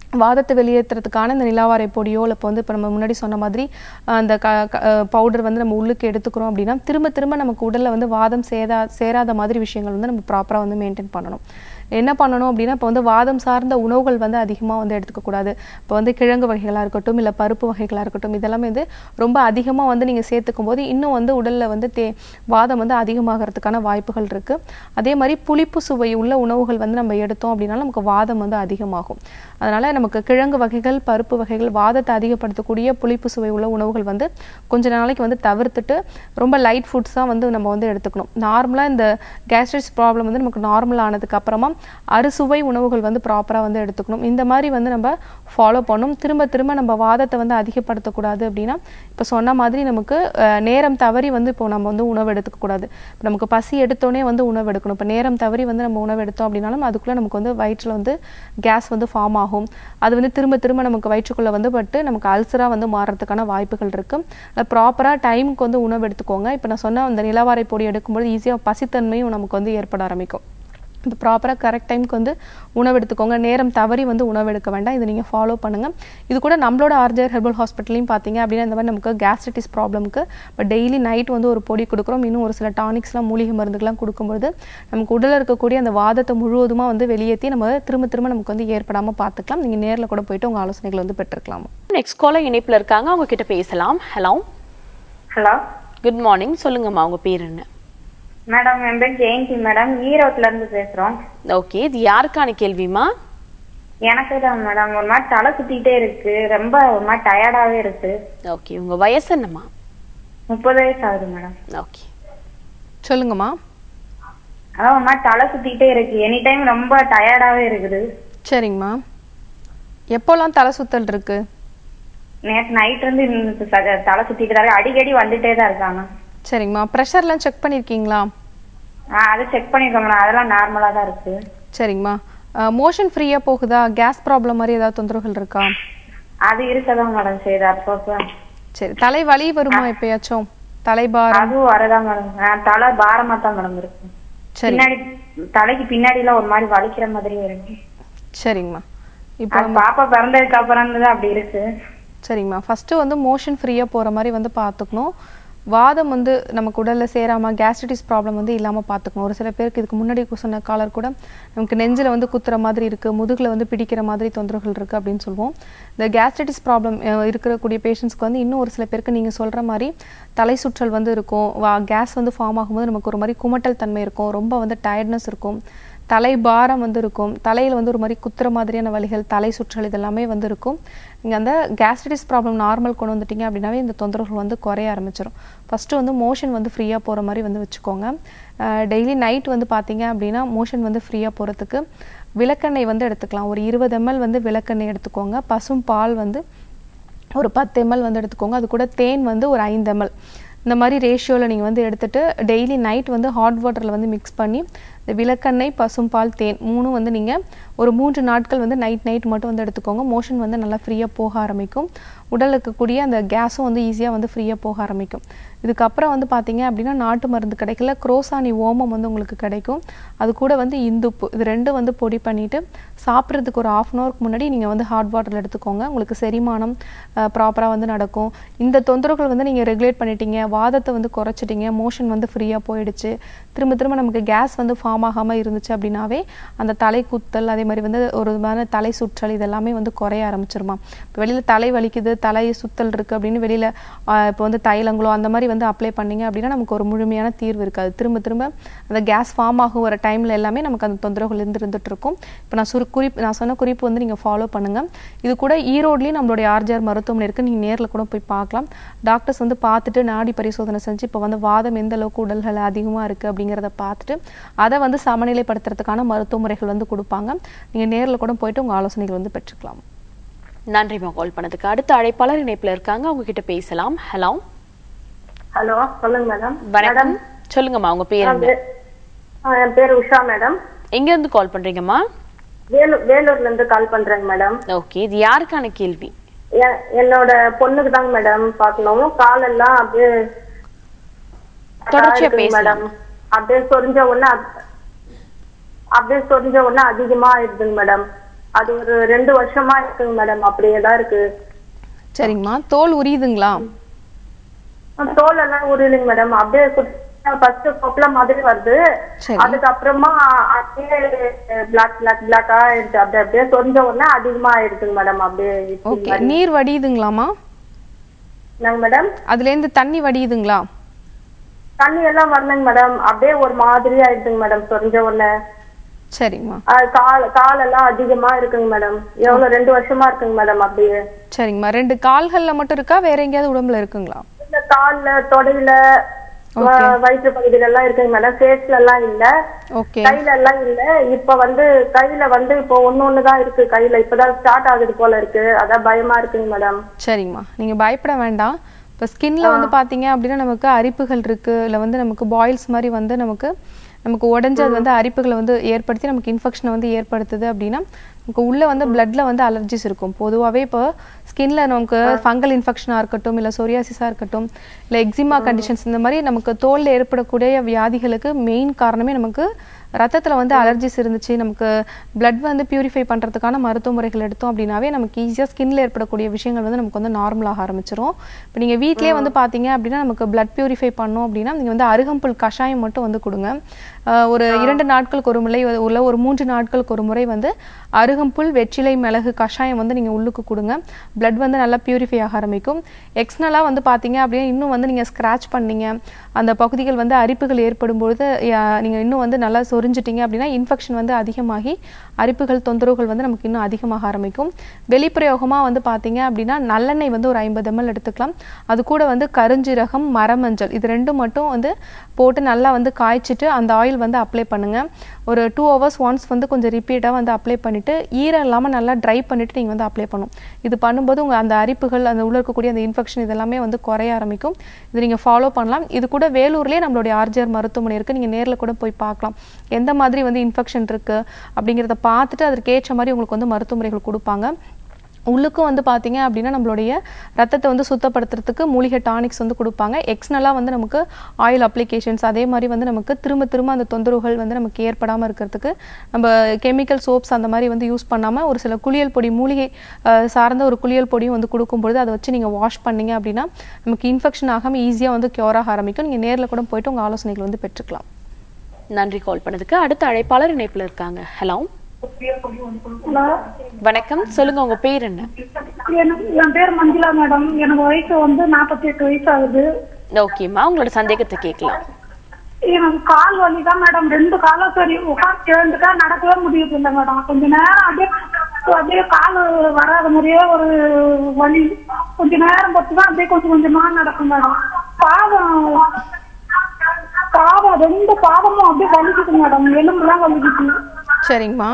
வாதத்தை வெளியேற்றுறதுக்கான இந்த நிலாவாரை பொடியோ இல்லை இப்போ வந்து இப்போ நம்ம முன்னாடி சொன்ன மாதிரி அஹ், அந்த க பவுடர் வந்து நம்ம உள்ளுக்கு எடுத்துக்கிறோம் அப்படின்னா திரும்ப திரும்ப நமக்கு உடலில் வந்து வாதம் சேரா சேராத மாதிரி விஷயங்கள் வந்து நம்ம ப்ராப்பராக வந்து மெயின்டைன் பண்ணணும் என்ன பண்ணணும் அப்படின்னா இப்போ வந்து வாதம் சார்ந்த உணவுகள் வந்து அதிகமாக வந்து எடுத்துக்கக்கூடாது இப்போ வந்து கிழங்கு வகைகளாக இருக்கட்டும் இல்லை பருப்பு வகைகளாக இருக்கட்டும் இதெல்லாமே வந்து ரொம்ப அதிகமாக வந்து நீங்கள் சேர்த்துக்கும் போது இன்னும் வந்து உடலில் வந்து தே வாதம் வந்து அதிகமாகிறதுக்கான வாய்ப்புகள் இருக்குது அதே மாதிரி புளிப்பு சுவை உள்ள உணவுகள் வந்து நம்ம எடுத்தோம் அப்படின்னா நமக்கு வாதம் வந்து அதிகமாகும் அதனால் நமக்கு கிழங்கு வகைகள் பருப்பு வகைகள் வாதத்தை அதிகப்படுத்தக்கூடிய புளிப்பு சுவை உள்ள உணவுகள் வந்து கொஞ்ச நாளைக்கு வந்து தவிர்த்துட்டு ரொம்ப லைட் ஃபுட்ஸாக வந்து நம்ம வந்து எடுத்துக்கணும் நார்மலாக இந்த கேஸ்ட்ரிக்ஸ் ப்ராப்ளம் வந்து நமக்கு நார்மல் ஆனதுக்கு அப்புறமா அறுசுவை உணவுகள் வந்து ப்ராப்பராக வந்து எடுத்துக்கணும் இந்த மாதிரி வந்து நம்ம ஃபாலோ பண்ணணும் திரும்ப திரும்ப நம்ம வாதத்தை வந்து அதிகப்படுத்தக்கூடாது அப்படின்னா இப்போ சொன்ன மாதிரி நமக்கு அஹ், நேரம் தவறி வந்து இப்போ நம்ம வந்து உணவு எடுத்துக்கக்கூடாது இப்போ நமக்கு பசி எடுத்தோடனே வந்து உணவு எடுக்கணும் இப்போ நேரம் தவறி வந்து நம்ம உணவு எடுத்தோம் அப்படின்னாலும் அதுக்குள்ளே நமக்கு வந்து வயிற்றில் வந்து கேஸ் வந்து ஃபார்ம் ஆகும் அது வந்து திரும்ப திரும்ப நமக்கு வயிற்றுக்குள்ளே வந்து பட்டு நமக்கு அல்சராக வந்து மாறுறதுக்கான வாய்ப்புகள் இருக்குது ப்ராப்பராக டைமுக்கு வந்து உணவு எடுத்துக்கோங்க இப்போ நான் சொன்ன அந்த நிலவாரை பொடி எடுக்கும்போது ஈஸியாக பசித்தன்மையும் நமக்கு வந்து ஏற்பட ஆரம்பிக்கும் இது ப்ராப்பராக கரெக்ட் டைம்க்கு வந்து உணவு எடுத்துக்கோங்க நேரம் தவறி வந்து உணவு எடுக்க வேண்டாம் இதை நீங்கள் ஃபாலோ பண்ணுங்கள் இது கூட நம்மளோட ஆர்ஜர் ஹெர்பல் ஹாஸ்பிட்டலையும் பார்த்தீங்க அப்படின்னா இந்த மாதிரி நமக்கு கேஸ்ட்ரிட்டிஸ் ப்ராப்ளம்க்கு இப்போ டெய்லி நைட் வந்து ஒரு பொடி கொடுக்குறோம் இன்னும் ஒரு சில டானிக்ஸ்லாம் மூலிகை மருந்துகள்லாம் கொடுக்கும்போது நமக்கு உடலில் இருக்கக்கூடிய அந்த வாதத்தை முழுவதுமாக வந்து வெளியேற்றி நம்ம திரும்ப திரும்ப நமக்கு வந்து ஏற்படாமல் பார்த்துக்கலாம் நீங்கள் நேரில் கூட போயிட்டு உங்கள் ஆலோசனைகளை வந்து பெற்றுக்கலாம் நெக்ஸ்ட் காலர் இணைப்புல இருக்காங்க அவங்க கிட்ட பேசலாம் ஹலோ ஹலோ குட் மார்னிங் சொல்லுங்கம்மா உங்க பேர் என்ன மேடம் என் பேர் ஜெயந்தி மேடம் ஈரோட்ல இருந்து பேசுறோம் ஓகே இது யாருக்கான கேள்விமா எனக்கு தான் மேடம் ஒரு மாதிரி தலை சுத்திட்டே இருக்கு ரொம்ப ஒரு மாதிரி டயர்டாவே இருக்கு ஓகே உங்க வயசு என்னம்மா முப்பது வயசு ஆகுது மேடம் ஓகே சொல்லுங்கம்மா அதான் ஒரு மாதிரி தலை சுத்திட்டே இருக்கு எனி டைம் ரொம்ப டயர்டாவே இருக்குது சரிங்கம்மா எப்போல்லாம் தலை சுத்தல் இருக்கு நேற்று நைட் இருந்து இந்த ச- தலை சுத்திட்டு தான் இருக்கு. அடிக்கடி வந்துட்டே தான் இருக்காங்க சரிங்கம்மா ப்ரெஷர்லாம் செக் பண்ணியிருக்கீங்களா ஆ அதை செக் பண்ணிருக்கோம் மேடம் அதெல்லாம் நார்மலா தான் இருக்கு சரிங்கம்மா மோஷன் ஃப்ரீயாக போகுதா கேஸ் ப்ராப்ளம் மாதிரி ஏதாவது தொந்தரவுகள் இருக்கா அது இருக்கதான் மேடம் செய்யுது அப்பப்போ சரி தலை வலி வருமா எப்பயாச்சும் தலைபாரம் அதுவும் வரதான் மேடம் ஆ, தலை பாரமா தான் மேடம் இருக்கு சரி பின்னாடி தலைக்கு பின்னாடி எல்லாம் ஒரு மாதிரி வலிக்கிற மாதிரியே இருக்கு சரிங்கம்மா இப்போ அது பாப்பா பிறந்ததுக்கு அப்புறம் தான் அப்படி இருக்கு சரிங்கம்மா ஃபஸ்ட்டு வந்து மோஷன் ஃப்ரீயாக போகிற மாதிரி வந்து பார்த்துக்கணும் வாதம் வந்து நமக்கு உடலில் சேராமல் கேஸ்ட்ரிட்டிஸ் ப்ராப்ளம் வந்து இல்லாமல் பார்த்துக்கணும் ஒரு சில பேருக்கு இதுக்கு முன்னாடி சொன்ன காலர் கூட நமக்கு நெஞ்சில் வந்து குத்துற மாதிரி இருக்குது முதுகில் வந்து பிடிக்கிற மாதிரி தொந்தரவுகள் இருக்குது அப்படின்னு சொல்லுவோம் இந்த கேஸ்ட்ரிட்டிஸ் ப்ராப்ளம் இருக்கக்கூடிய பேஷண்ட்ஸ்க்கு வந்து இன்னும் ஒரு சில பேருக்கு நீங்கள் சொல்கிற மாதிரி தலை சுற்றல் வந்து இருக்கும் வா கேஸ் வந்து ஃபார்ம் ஆகும்போது நமக்கு ஒரு மாதிரி குமட்டல் தன்மை இருக்கும் ரொம்ப வந்து டயர்ட்னஸ் இருக்கும் தலை பாரம் வந்து இருக்கும் தலையில் வந்து ஒரு மாதிரி குத்துற மாதிரியான வலிகள் தலை சுற்றல் இதெல்லாமே வந்து இருக்கும் நீங்கள் அந்த கேஸ்ட்ரிட்டிஸ் ப்ராப்ளம் நார்மல் கொண்டு வந்துட்டீங்க அப்படின்னாவே இந்த தொந்தரவுகள் வந்து குறைய ஆரம்பிச்சிடும் ஃபஸ்ட்டு வந்து மோஷன் வந்து ஃப்ரீயாக போகிற மாதிரி வந்து வச்சுக்கோங்க டெய்லி நைட் வந்து பார்த்தீங்க அப்படின்னா மோஷன் வந்து ஃப்ரீயாக போகிறதுக்கு விளக்கெண்ணெய் வந்து எடுத்துக்கலாம் ஒரு இருபது எம்எல் வந்து விளக்கெண்ணெய் எடுத்துக்கோங்க பசும் பால் வந்து ஒரு பத்து எம்எல் வந்து எடுத்துக்கோங்க அது கூட தேன் வந்து ஒரு ஐந்து எம்எல் இந்த மாதிரி ரேஷியோவில் நீங்கள் வந்து எடுத்துட்டு டெய்லி நைட் வந்து ஹாட் வாட்டரில் வந்து மிக்ஸ் பண்ணி இந்த விளக்கெண்ணெய் பசும்பால் தேன் மூணும் வந்து நீங்கள் ஒரு மூன்று நாட்கள் வந்து நைட் நைட் மட்டும் வந்து எடுத்துக்கோங்க மோஷன் வந்து நல்லா ஃப்ரீயாக போக ஆரம்பிக்கும் உடலுக்கு இருக்கக்கூடிய அந்த கேஸும் வந்து ஈஸியாக வந்து ஃப்ரீயாக போக ஆரம்பிக்கும் இதுக்கப்புறம் வந்து பார்த்தீங்க அப்படின்னா நாட்டு மருந்து கிடைக்கல குரோசானி ஓமம் வந்து உங்களுக்கு கிடைக்கும் அது கூட வந்து இந்துப்பு இது ரெண்டும் வந்து பொடி பண்ணிவிட்டு சாப்பிட்றதுக்கு ஒரு ஆஃப் அன் ஹவருக்கு முன்னாடி நீங்கள் வந்து ஹாட் வாட்டரில் எடுத்துக்கோங்க உங்களுக்கு செரிமானம் ப்ராப்பராக வந்து நடக்கும் இந்த தொந்தரவுகள் வந்து நீங்கள் ரெகுலேட் பண்ணிட்டீங்க வாதத்தை வந்து குறைச்சிட்டீங்க மோஷன் வந்து ஃப்ரீயாக போயிடுச்சு திரும்ப திரும்ப நமக்கு கேஸ் வந்து ஃபார்ம் ஆகாமல் இருந்துச்சு அப்படின்னாவே அந்த தலை குத்தல் அதே மாதிரி வந்து ஒரு விதமான தலை சுற்றல் இதெல்லாமே வந்து குறைய ஆரம்பிச்சிருமா இப்போ வெளியில் தலை வலிக்குது தலை சுத்தல் இருக்குது அப்படின்னு வெளியில் இப்போ வந்து தைலங்களோ அந்த மாதிரி வந்து அப்ளை பண்ணீங்க அப்படின்னா நமக்கு ஒரு முழுமையான தீர்வு இருக்காது திரும்ப திரும்ப அந்த கேஸ் ஃபார்ம் ஆகும் வர டைமில் எல்லாமே நமக்கு அந்த தொந்தரவுகள் இருந்து இருந்துட்டு இருக்கும் இப்போ நான் சுரு குறிப்பு நான் சொன்ன குறிப்பு வந்து நீங்கள் ஃபாலோ பண்ணுங்கள் இது கூட ஈரோட்லேயும் நம்மளுடைய ஆர்ஜிஆர் மருத்துவமனை இருக்குது நீங்கள் நேரில் கூட போய் பார்க்கலாம் டாக்டர்ஸ் வந்து பார்த்துட்டு நாடி பரிசோதனை செஞ்சு இப்போ வந்து வாதம் எந்த அளவுக்கு உடல்கள் அதிகமாக இருக்குது அப்படிங்கிறத பார்த்துட்டு அதை வந்து சமநிலைப்படுத்துறதுக்கான மருத்துவ முறைகள் வந்து கொடுப்பாங்க நீங்கள் நேரில் கூட போயிட்டு உங்கள் ஆலோசனைகள் வந்து பெற்றுக்கலாம் நன்றிம்மா கால் பண்ணதுக்கு அடுத்த அழைப்பாளர் இணைப்புல இருக்காங்க அவங்க கிட்ட பேசலாம் ஹலோ ஹலோ சொல்லுங்க மேடம் வணக்கம் சொல்லுங்கம்மா உங்க பேர் என்ன ஆ, என் பேர் உஷா மேடம் எங்க இருந்து கால் பண்றீங்கம்மா வேலூர் வேலூர்ல இருந்து கால் பண்றேங்க மேடம் ஓகே இது யாருக்கான கேள்வி எ- என்னோட பொண்ணுக்கு தாங்க மேடம் பார்க்கணும் காலெல்லாம் அப்படியே தொடர்ச்சியா இருக்குங்க பேசலாம். மேடம் அப்படியே சொரிஞ்ச உடனே அப்- அப்படியே சொரிஞ்ச உடனே அதிகமா ஆயிடுதுங்க மேடம் அது ஒரு ரெண்டு வருஷமா இருக்குங்க மேடம் அப்படியே தான் இருக்கு சரிங்கம்மா தோல் உரியுதுங்களா அந்த தோல் எல்லாம் உரியலைங்க மேடம் அப்படியே ஃபர்ஸ்ட் கொப்பள மாதிரி வருது சரி. அதுக்கப்புறமா அப்படியே பிளாக் பிளாக் பிளாக்கா ஆயிடுச்சு அப்படியே அப்படியே சொந்த உடனே அதிகமா ஆயிடுச்சுங்க மேடம் அப்படியே ஓகே நீர் வடியுதுங்களாம்மா நாங்க மேடம் அதுலேருந்து தண்ணி வடியுதுங்களா தண்ணி எல்லாம் வரலைங்க மேடம் அப்படியே ஒரு மாதிரி ஆயிடுச்சுங்க மேடம் சொரிஞ்ச உடனே சரிங்கம்மா அது கால் காலெல்லாம் அதிகமா இருக்குங்க மேடம் எவ்வளவு ரெண்டு வருஷமா இருக்குங்க மேடம் அப்படியே சரிங்கம்மா ரெண்டு கால்கள்ல மட்டும் இருக்கா வேற எங்கேயாவது உடம்புல இருக்குங்களா இந்த கால்ல தொடையில வ- வயிற்று பகுதியில எல்லாம் இருக்குங்க மேடம் ஃபேஸ்ல எல்லாம் இல்ல ஓகே கையில எல்லாம் இல்ல இப்ப வந்து கையில வந்து இப்போ ஒண்ணு ஒண்ணுதான் இருக்கு கையில இப்பதான் ஸ்டார்ட் ஆகுது போல இருக்கு அதான் பயமா இருக்குங்க மேடம் சரிங்கம்மா நீங்க பயப்பட வேண்டாம் இப்போ ஸ்கின்ல வந்து பாத்தீங்க அப்படின்னா நமக்கு அரிப்புகள் இருக்கு இல்ல வந்து நமக்கு பாயில்ஸ் மாதிரி வந்து நமக்கு நமக்கு உடஞ்சு அது வந்து அரிப்புகளை வந்து ஏற்படுத்தி நமக்கு இன்ஃபெக்ஷனை வந்து ஏற்படுத்துது அப்படின்னா நமக்கு உள்ள வந்து பிளட்ல வந்து அலர்ஜிஸ் இருக்கும் பொதுவாகவே இப்போ ஸ்கின்ல நமக்கு ஃபங்கல் இன்ஃபெக்ஷனாக இருக்கட்டும் இல்லை சொரியாசிஸாக இருக்கட்டும் இல்லை எக்ஸிமா கண்டிஷன்ஸ் இந்த மாதிரி நமக்கு தோல்ல ஏற்படக்கூடிய வியாதிகளுக்கு மெயின் காரணமே நமக்கு ரத்தத்துல வந்து அலர்ஜிஸ் இருந்துச்சு நமக்கு blood வந்து பியூரிஃபை பண்றதுக்கான மருத்துவ முறைகள் எடுத்தோம் அப்படின்னாவே நமக்கு ஈஸியாக ஸ்கின்ல ஏற்படக்கூடிய விஷயங்கள் வந்து நமக்கு வந்து நார்மலாக ஆரம்பிச்சிரும் இப்போ நீங்க வீட்டிலேயே வந்து பாத்தீங்க அப்படின்னா நமக்கு blood பியூரிஃபை பண்ணோம் அப்படின்னா நீங்க வந்து அருகம்புல் கஷாயம் மட்டும் வந்து கொடுங்க ஆஹ் ஒரு இரண்டு நாட்களுக்கு ஒரு முறை உள்ள ஒரு மூன்று நாட்களுக்கு ஒரு முறை வந்து அருகம்புல் வெற்றிலை மிளகு கஷாயம் வந்து நீங்க உள்ளுக்கு கொடுங்க blood வந்து நல்லா பியூரிஃபை ஆக ஆரம்பிக்கும் எக்ஸ்னலா வந்து பாத்தீங்க அப்படின்னா இன்னும் வந்து நீங்க ஸ்கிராச் பண்ணீங்க அந்த பகுதிகள் வந்து அரிப்புகள் ஏற்படும் பொழுது யா- நீங்க இன்னும் வந்து நல்லா சொரிஞ்சிட்டீங்க அப்படின்னா இன்ஃபெக்ஷன் வந்து அதிகமாகி அரிப்புகள் தொந்தரவுகள் வந்து நமக்கு இன்னும் அதிகமாக ஆரம்பிக்கும் வெளிப்பிரயோகமா வந்து பாத்தீங்க அப்படின்னா நல்லெண்ணெய் வந்து ஒரு ஐம்பது ml எடுத்துக்கலாம் அது கூட வந்து கருஞ்சீரகம் மரமஞ்சள் இது ரெண்டும் மட்டும் வந்து போட்டு நல்லா வந்து காய்ச்சிட்டு அந்த ஆயில் வந்து அப்ளை பண்ணுங்க ஒரு டூ ஹவர்ஸ் ஒன்ஸ் வந்து கொஞ்சம் ரிப்பீட்டாக வந்து அப்ளை பண்ணிட்டு ஈரம் இல்லாமல் நல்லா ட்ரை பண்ணிட்டு நீங்கள் வந்து அப்ளை பண்ணணும் இது பண்ணும்போது உங்கள் அந்த அரிப்புகள் அந்த உள்ள இருக்கக்கூடிய அந்த இன்ஃபெக்ஷன் இதெல்லாமே வந்து குறைய ஆரம்பிக்கும் இது நீங்கள் ஃபாலோ பண்ணலாம் இது கூட வேலூர்லேயே நம்மளுடைய ஆர்ஜிஆர் மருத்துவமனை இருக்குது நீங்கள் நேரில் கூட போய் பார்க்கலாம் எந்த மாதிரி வந்து இன்ஃபெக்ஷன் இருக்குது அப்படிங்கிறத பார்த்துட்டு அதற்கு ஏற்ற மாதிரி உங்களுக்கு வந்து மருத்துவ முறைகள் கொடுப்பாங்க உள்ளுக்கும் வந்து பார்த்தீங்க அப்படின்னா நம்மளுடைய ரத்தத்தை வந்து சுத்தப்படுத்துறதுக்கு மூலிகை டானிக்ஸ் வந்து கொடுப்பாங்க எக்ஸ்னலாக வந்து நமக்கு ஆயில் அப்ளிகேஷன்ஸ் அதே மாதிரி வந்து நமக்கு திரும்ப திரும்ப அந்த தொந்தரவுகள் வந்து நமக்கு ஏற்படாமல் இருக்கிறதுக்கு நம்ம கெமிக்கல் சோப்ஸ் அந்த மாதிரி வந்து யூஸ் பண்ணாமல் ஒரு சில குளியல் பொடி மூலிகை அஹ், சார்ந்த ஒரு குளியல் பொடியும் வந்து கொடுக்கும்பொழுது அதை வச்சு நீங்கள் வாஷ் பண்ணீங்க அப்படின்னா நமக்கு இன்ஃபெக்ஷன் ஆகாமல் ஈஸியாக வந்து க்யூர் ஆக ஆரம்பிக்கும் நீங்கள் நேரில் கூட போயிட்டு உங்கள் ஆலோசனைகள் வந்து பெற்றுக்கலாம் நன்றி கால் பண்ணதுக்கு அடுத்த அழைப்பாளர் இணைப்புல இருக்காங்க ஹலோ ஹலோ வணக்கம் சொல்லுங்க உங்க பேர் என்ன எனக்கு என் பேர் மஞ்சுளா மேடம் எனக்கு வயசு வந்து நாற்பத்தி எட்டு வயசு ஆகுது ஓகேம்மா உங்களோட சந்தேகத்தை கேட்கலாம் எனக்கு கால் வலி தான் மேடம் ரெண்டு காலும் சரி உட்காந்து எழுந்துட்டா நடக்கவே முடியுது இல்லை மேடம் கொஞ்ச நேரம் அப்படியே அப்படியே கால் வராத மாதிரியே ஒரு வலி கொஞ்ச நேரம் பொறுத்து தான் அப்படியே கொஞ்சம் கொஞ்சமா நடக்கும் மேடம் பாதம் பாதம் ரெண்டு பாதமும் அப்படியே வலிக்குது மேடம் எலும்புலாம் வலிக்குது சரிங்கம்மா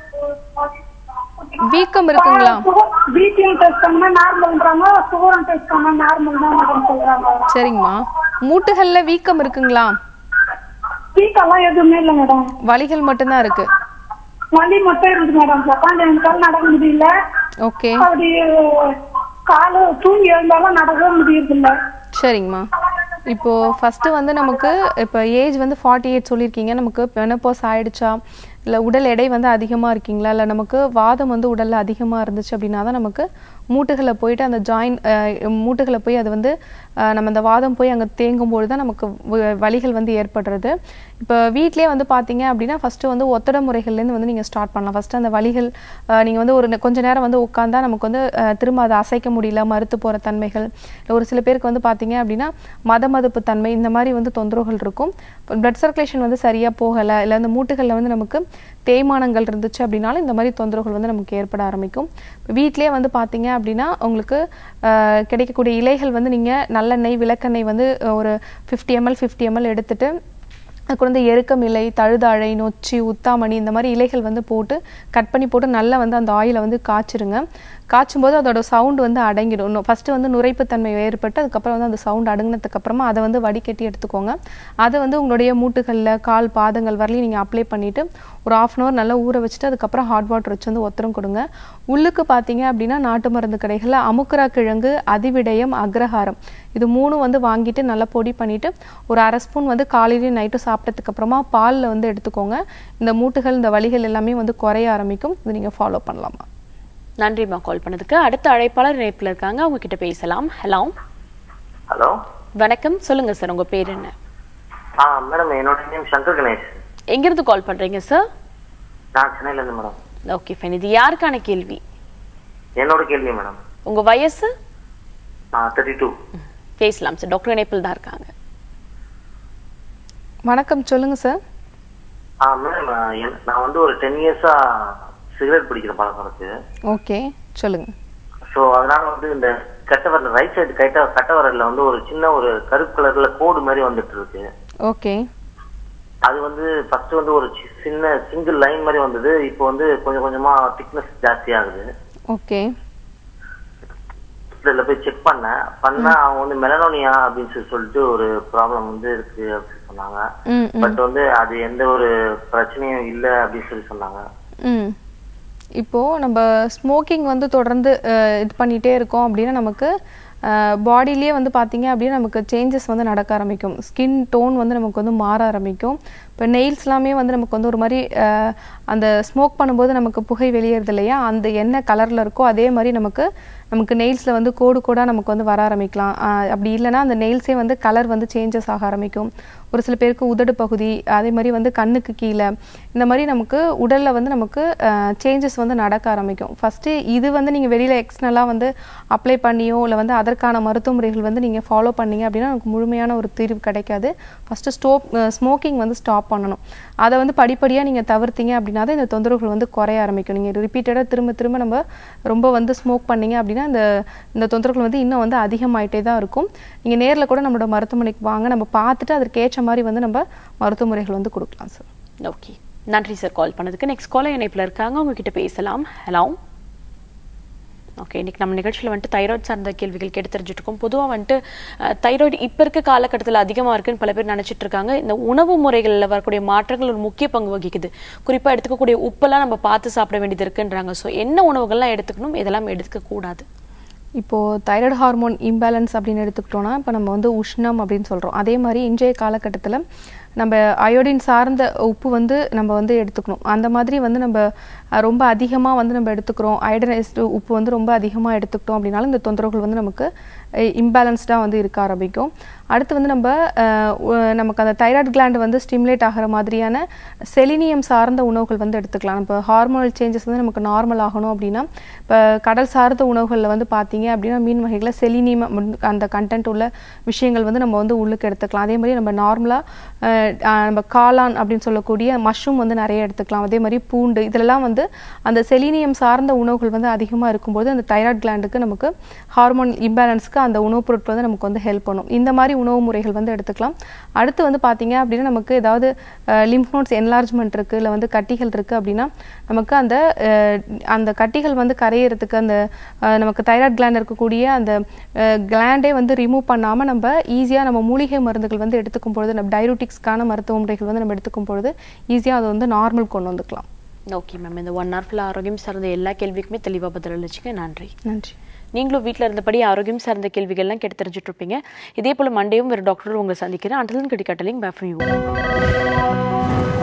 வீக்கம் இருக்குங்களா பிபிஎம் டெஸ்ட் பண்ணா நார்மல்ன்றாங்க சுகரம் டெஸ்ட் பண்ணா நார்மல் தான் மேடம் சொல்றாங்க சரிங்கம்மா மூட்டுகள்ல வீக்கம் இருக்குங்களா வீக்கெல்லாம் எதுவுமே இல்லை மேடம் வலிகள் மட்டும்தான் இருக்கு வலி மட்டும் இருக்கு மேடம் உட்காந்து எழுந்தாலும் நடக்க முடியல ஓகே அப்படி காலு தூங்கி எழுந்தாலும் நடக்கவே முடியறது இல்ல சரிங்கம்மா இப்போ ஃபர்ஸ்ட் வந்து நமக்கு இப்போ ஏஜ் வந்து ஃபார்ட்டி எயிட் சொல்லியிருக்கீங்க நமக்கு மெனப்போஸ் ஆயிடுச்சா இல்லை உடல் எடை வந்து அதிகமாக இருக்கீங்களா இல்லை நமக்கு வாதம் வந்து உடலில் அதிகமாக இருந்துச்சு அப்படின்னா தான் நமக்கு மூட்டுகளை போயிட்டு அந்த ஜாயின் மூட்டுகளை போய் அது வந்து அஹ், நம்ம அந்த வாதம் போய் அங்கே தேங்கும்போது தான் நமக்கு வ- வலிகள் வந்து ஏற்படுறது இப்போ வீட்டிலே வந்து பார்த்தீங்க அப்படின்னா ஃபஸ்ட்டு வந்து ஒத்தட முறைகள்லேருந்து வந்து நீங்கள் ஸ்டார்ட் பண்ணலாம் ஃபஸ்ட்டு அந்த வலிகள் நீங்கள் வந்து ஒரு நெ- கொஞ்ச நேரம் வந்து உட்காந்தா நமக்கு வந்து அஹ், திரும்ப அதை அசைக்க முடியல மறுத்து போகிற தன்மைகள் இல்லை ஒரு சில பேருக்கு வந்து பார்த்தீங்க அப்படின்னா மத மதுப்பு தன்மை இந்த மாதிரி வந்து தொந்தரவுகள் இருக்கும் இப்போ பிளட் சர்க்குலேஷன் வந்து சரியாக போகலை இல்லை அந்த மூட்டுகளில் வந்து நமக்கு தேய்மானங்கள் இருந்துச்சு அப்படின்னாலும் இந்த மாதிரி தொந்தரவுகள் வந்து நமக்கு ஏற்பட ஆரம்பிக்கும் இப்போ வீட்டிலே வந்து பார்த்தீங்க அப்படின்னா உங்களுக்கு அஹ், கிடைக்கக்கூடிய இலைகள் வந்து நீங்கள் நல்லெண்ணெய் விளக்கெண்ணெய் வந்து அஹ், ஒரு ஃபிஃப்டி எம்எல் ஃபிஃப்டி எம்எல் எடுத்துட்டு அதுக்கு வந்து எருக்கம் இலை தழுதாழை நொச்சி உத்தாமணி இந்த மாதிரி இலைகள் வந்து போட்டு கட் பண்ணி போட்டு நல்லா வந்து அந்த ஆயிலை வந்து காய்ச்சிருங்க காய்ச்சும் போது அதோட சவுண்ட் வந்து அடங்கிடும் ஃபஸ்ட்டு வந்து நுரைப்புத்தன்மை ஏற்பட்டு அதுக்கப்புறம் வந்து அந்த சவுண்ட் அடங்கினதுக்கு அப்புறமா அதை வந்து வடிகட்டி எடுத்துக்கோங்க அதை வந்து உங்களுடைய மூட்டுகளில் கால் பாதங்கள் வரலையும் நீங்கள் அப்ளை பண்ணிவிட்டு ஒரு ஆஃப் அன் ஹவர் நல்லா ஊற வச்சுட்டு அதுக்கப்புறம் ஹாட் வாட்டர் வச்சு வந்து ஒத்தரம் கொடுங்க உள்ளுக்கு பார்த்தீங்க அப்படின்னா நாட்டு மருந்து கடைகளில் அமுக்குரா கிழங்கு அதிவிடயம் அக்ரஹாரம் இது மூணும் வந்து வாங்கிட்டு நல்லா பொடி பண்ணிட்டு ஒரு அரை ஸ்பூன் வந்து காலையிலையும் நைட்டும் சாப்பிட்டதுக்கு அப்புறமா பாலில் வந்து எடுத்துக்கோங்க இந்த மூட்டுகள் இந்த வலிகள் எல்லாமே வந்து குறைய ஆரம்பிக்கும் இது நீங்கள் ஃபாலோ பண்ணலாமா நன்றிம்மா கால் பண்ணதுக்கு அடுத்த அழைப்பாளர் இணைப்பில் இருக்காங்க அவங்க கிட்ட பேசலாம் ஹலோ ஹலோ வணக்கம் சொல்லுங்க சார் உங்க பேர் என்ன ஆ மேடம் என்னோட நேம் சங்கர் கணேஷ் எங்கிருந்து கால் பண்றீங்க சார் நான் சென்னையில இருந்து மேடம் ஓகே ஃபைன் இது யாருக்கான கேள்வி என்னோட கேள்வி மேடம் உங்க வயசு தேர்ட்டி டூ பேசலாம் சார் டாக்டர் இணைப்பில் தான் இருக்காங்க வணக்கம் சொல்லுங்க சார் ஆ மேடம் நான் வந்து ஒரு டென் இயர்ஸா சிகரெட் பிடிக்கிற பழக்கம் இருக்கு ஓகே சொல்லுங்க ஸோ அதனால வந்து இந்த கட்ட வரல ரைட் சைடு கட்ட கட்ட வரல வந்து ஒரு சின்ன ஒரு கருப்பு கலர்ல கோடு மாதிரி வந்துட்டு இருக்கு ஓகே அது வந்து ஃபர்ஸ்ட் வந்து ஒரு சி- சின்ன சிங்கிள் லைன் மாதிரி வந்தது இப்போ வந்து கொஞ்சம் கொஞ்சமா திக்னஸ் ஜாஸ்தி ஆகுது ஓகே ஹாஸ்பிட்டல்ல போய் செக் பண்ணேன் பண்ணா அவங்க வந்து மெலனோனியா அப்படின்னு சொல்லி சொல்லிட்டு ஒரு ப்ராப்ளம் வந்து இருக்கு அப்படின்னு சொன்னாங்க ம் ம் பட் வந்து அது எந்த ஒரு பிரச்சனையும் இல்ல அப்படின்னு சொல்லி சொன்னாங்க ம் இப்போ நம்ம ஸ்மோக்கிங் வந்து தொடர்ந்து அஹ், இது பண்ணிட்டே இருக்கோம் அப்படின்னா நமக்கு பாடியிலேயே வந்து பார்த்தீங்க அப்படின்னா நமக்கு சேஞ்சஸ் வந்து நடக்க ஆரம்பிக்கும் ஸ்கின் டோன் வந்து நமக்கு வந்து மாற ஆரம்பிக்கும் இப்போ நெயில்ஸ் எல்லாமே வந்து நமக்கு வந்து ஒரு மாதிரி அஹ், அந்த ஸ்மோக் பண்ணும்போது நமக்கு புகை வெளியேறுது இல்லையா அந்த என்ன கலரில் இருக்கோ அதே மாதிரி நமக்கு நமக்கு நெயில்ஸில் வந்து கோடு கோடாக நமக்கு வந்து வர ஆரம்பிக்கலாம் அஹ், அப்படி இல்லைன்னா அந்த நெயில்ஸே வந்து கலர் வந்து சேஞ்சஸ் ஆக ஆரம்பிக்கும் ஒரு சில பேருக்கு உதடு பகுதி அதே மாதிரி வந்து கண்ணுக்கு கீழே இந்த மாதிரி நமக்கு உடலில் வந்து நமக்கு சேஞ்சஸ் வந்து நடக்க ஆரம்பிக்கும் ஃபஸ்ட்டு இது வந்து நீங்கள் வெளியில் எக்ஸ்டர்னலாக வந்து அப்ளை பண்ணியோ இல்லை வந்து அதற்கான மருத்துவ முறைகள் வந்து நீங்கள் ஃபாலோ பண்ணீங்க அப்படின்னா நமக்கு முழுமையான ஒரு தீர்வு கிடைக்காது ஃபஸ்ட்டு ஸ்டோப் ஸ்மோக்கிங் வந்து ஸ்டாப் பண்ணணும் அதை வந்து படிப்படியாக நீங்கள் தவிர்த்தீங்க அப்படின்னா தான் இந்த தொந்தரவுகள் வந்து குறைய ஆரம்பிக்கும் நீங்கள் ரிப்பீட்டடாக திரும்ப திரும்ப நம்ம ரொம்ப வந்து ஸ்மோக் பண்ணீங்க அப்படின்னா இந்த இந்த தொந்தரவுகள் வந்து இன்னும் வந்து அதிகமாயிட்டே தான் இருக்கும் நீங்கள் நேரில் கூட நம்மளோட மருத்துவமனைக்கு வாங்க நம்ம பார்த்துட்டு அதற்கு ஏற்ற மாதிரி வந்து நம்ம மருத்துவ முறைகள் வந்து கொடுக்கலாம் சார் ஓகே நன்றி சார் கால் பண்ணதுக்கு நெக்ஸ்ட் காலர் இணைப்பில் இருக்காங்க அவங்க கிட்ட பேசலாம் ஹலோ ஓகே இன்னைக்கு நம்ம நிகழ்ச்சியில் வந்துட்டு தைராய்டு சார்ந்த கேள்விகள் கேட்டு தெரிஞ்சுட்டு இருக்கோம் பொதுவாக வந்துட்டு தைராய்டு இப்போ இருக்க காலகட்டத்தில் அதிகமாக இருக்குன்னு பல பேர் நினைச்சிட்டு இருக்காங்க இந்த உணவு முறைகளில் வரக்கூடிய மாற்றங்கள் ஒரு முக்கிய பங்கு வகிக்குது குறிப்பாக எடுத்துக்கக்கூடிய உப்பெல்லாம் நம்ம பார்த்து சாப்பிட வேண்டியது இருக்குன்றாங்க ஸோ என்ன உணவுகள்லாம் எடுத்துக்கணும் இதெல்லாம் எடுத்துக்க கூடாது இப்போது தைராய்டு ஹார்மோன் இம்பேலன்ஸ் அப்படின்னு எடுத்துக்கிட்டோம்னா இப்போ நம்ம வந்து உஷ்ணம் அப்படின்னு சொல்கிறோம் அதே மாதிரி இன்றைய காலகட்டத்தில் நம்ம அயோடின் சார்ந்த உப்பு வந்து நம்ம வந்து எடுத்துக்கணும் அந்த மாதிரி வந்து நம்ம அஹ், ரொம்ப அதிகமாக வந்து நம்ம எடுத்துக்கிறோம் அயோடனைஸ்டு உப்பு வந்து ரொம்ப அதிகமாக எடுத்துக்கிட்டோம் அப்படின்னாலும் இந்த தொந்தரவுகள் வந்து நமக்கு இம்பேலன்ஸ்டாக வந்து இருக்க ஆரம்பிக்கும் அடுத்து வந்து நம்ம அஹ், உ- நமக்கு அந்த தைராய்டு gland வந்து ஸ்டிமுலேட் ஆகிற மாதிரியான செலினியம் சார்ந்த உணவுகள் வந்து எடுத்துக்கலாம் இப்போ ஹார்மோனல் சேஞ்சஸ் வந்து நமக்கு நார்மல் ஆகணும் அப்படின்னா இப்போ கடல் சார்ந்த உணவுகளில் வந்து பார்த்தீங்க அப்படின்னா மீன் வகைகளில் செலினியம் அந்த கண்டென்ட் உள்ள விஷயங்கள் வந்து நம்ம வந்து உள்ளுக்கு எடுத்துக்கலாம் அதே மாதிரி நம்ம நார்மலாக நம்ம காளான் அப்படின்னு சொல்லக்கூடிய மஷ்ரூம் வந்து நிறைய எடுத்துக்கலாம் அதே மாதிரி பூண்டு இதிலெல்லாம் வந்து அந்த செலினியம் சார்ந்த உணவுகள் வந்து அதிகமாக இருக்கும்போது அந்த தைராய்டு கிளாண்டுக்கு நமக்கு ஹார்மோன் இம்பேலன்ஸ்க்கு அந்த உணவுப் பொருட்கள் வந்து நமக்கு வந்து ஹெல்ப் பண்ணும் இந்த மாதிரி உணவு முறைகள் வந்து எடுத்துக்கலாம் அடுத்து வந்து பார்த்தீங்க அப்படின்னா நமக்கு ஏதாவது லிம்ஃப் நோட்ஸ் என்லார்ஜ்மெண்ட் இருக்குது இல்லை வந்து கட்டிகள் இருக்குது அப்படின்னா நமக்கு அந்த அஹ், அந்த கட்டிகள் வந்து கரையிறதுக்கு அந்த அஹ், நமக்கு தைராய்டு கிளாண்ட் இருக்கக்கூடிய அந்த கிளாண்டே வந்து ரிமூவ் பண்ணாமல் நம்ம ஈஸியாக நம்ம மூலிகை மருந்துகள் வந்து எடுத்துக்கும் பொழுது நம்ம டைரோட்டிக்ஸ்க்கான மருத்துவ முறைகள் வந்து நம்ம எடுத்துக்கும் பொழுது ஈஸியாக அதை வந்து நார்மல் கொண்டு வந்துக்கலாம் ஓகே மேம் இந்த ஒன் ஹவர் ஃபுல்லாக ஆரோக்கியம் சார்ந்த எல்லா கேள்விக்குமே தெளிவாக பதில் அளிச்சுங்க நன்றி நன்றி நீங்களும் வீட்டில் இருந்தபடி ஆரோக்கியம் சார்ந்த கேள்விகள்லாம் கேட்டு தெரிஞ்சுட்டு இருப்பீங்க இதே போல் மண்டேயும் வேறு டாக்டர் உங்களை சந்திக்கிறேன் அண்டலன் கடி கட்டலிங் பேஃப்ரம் யூ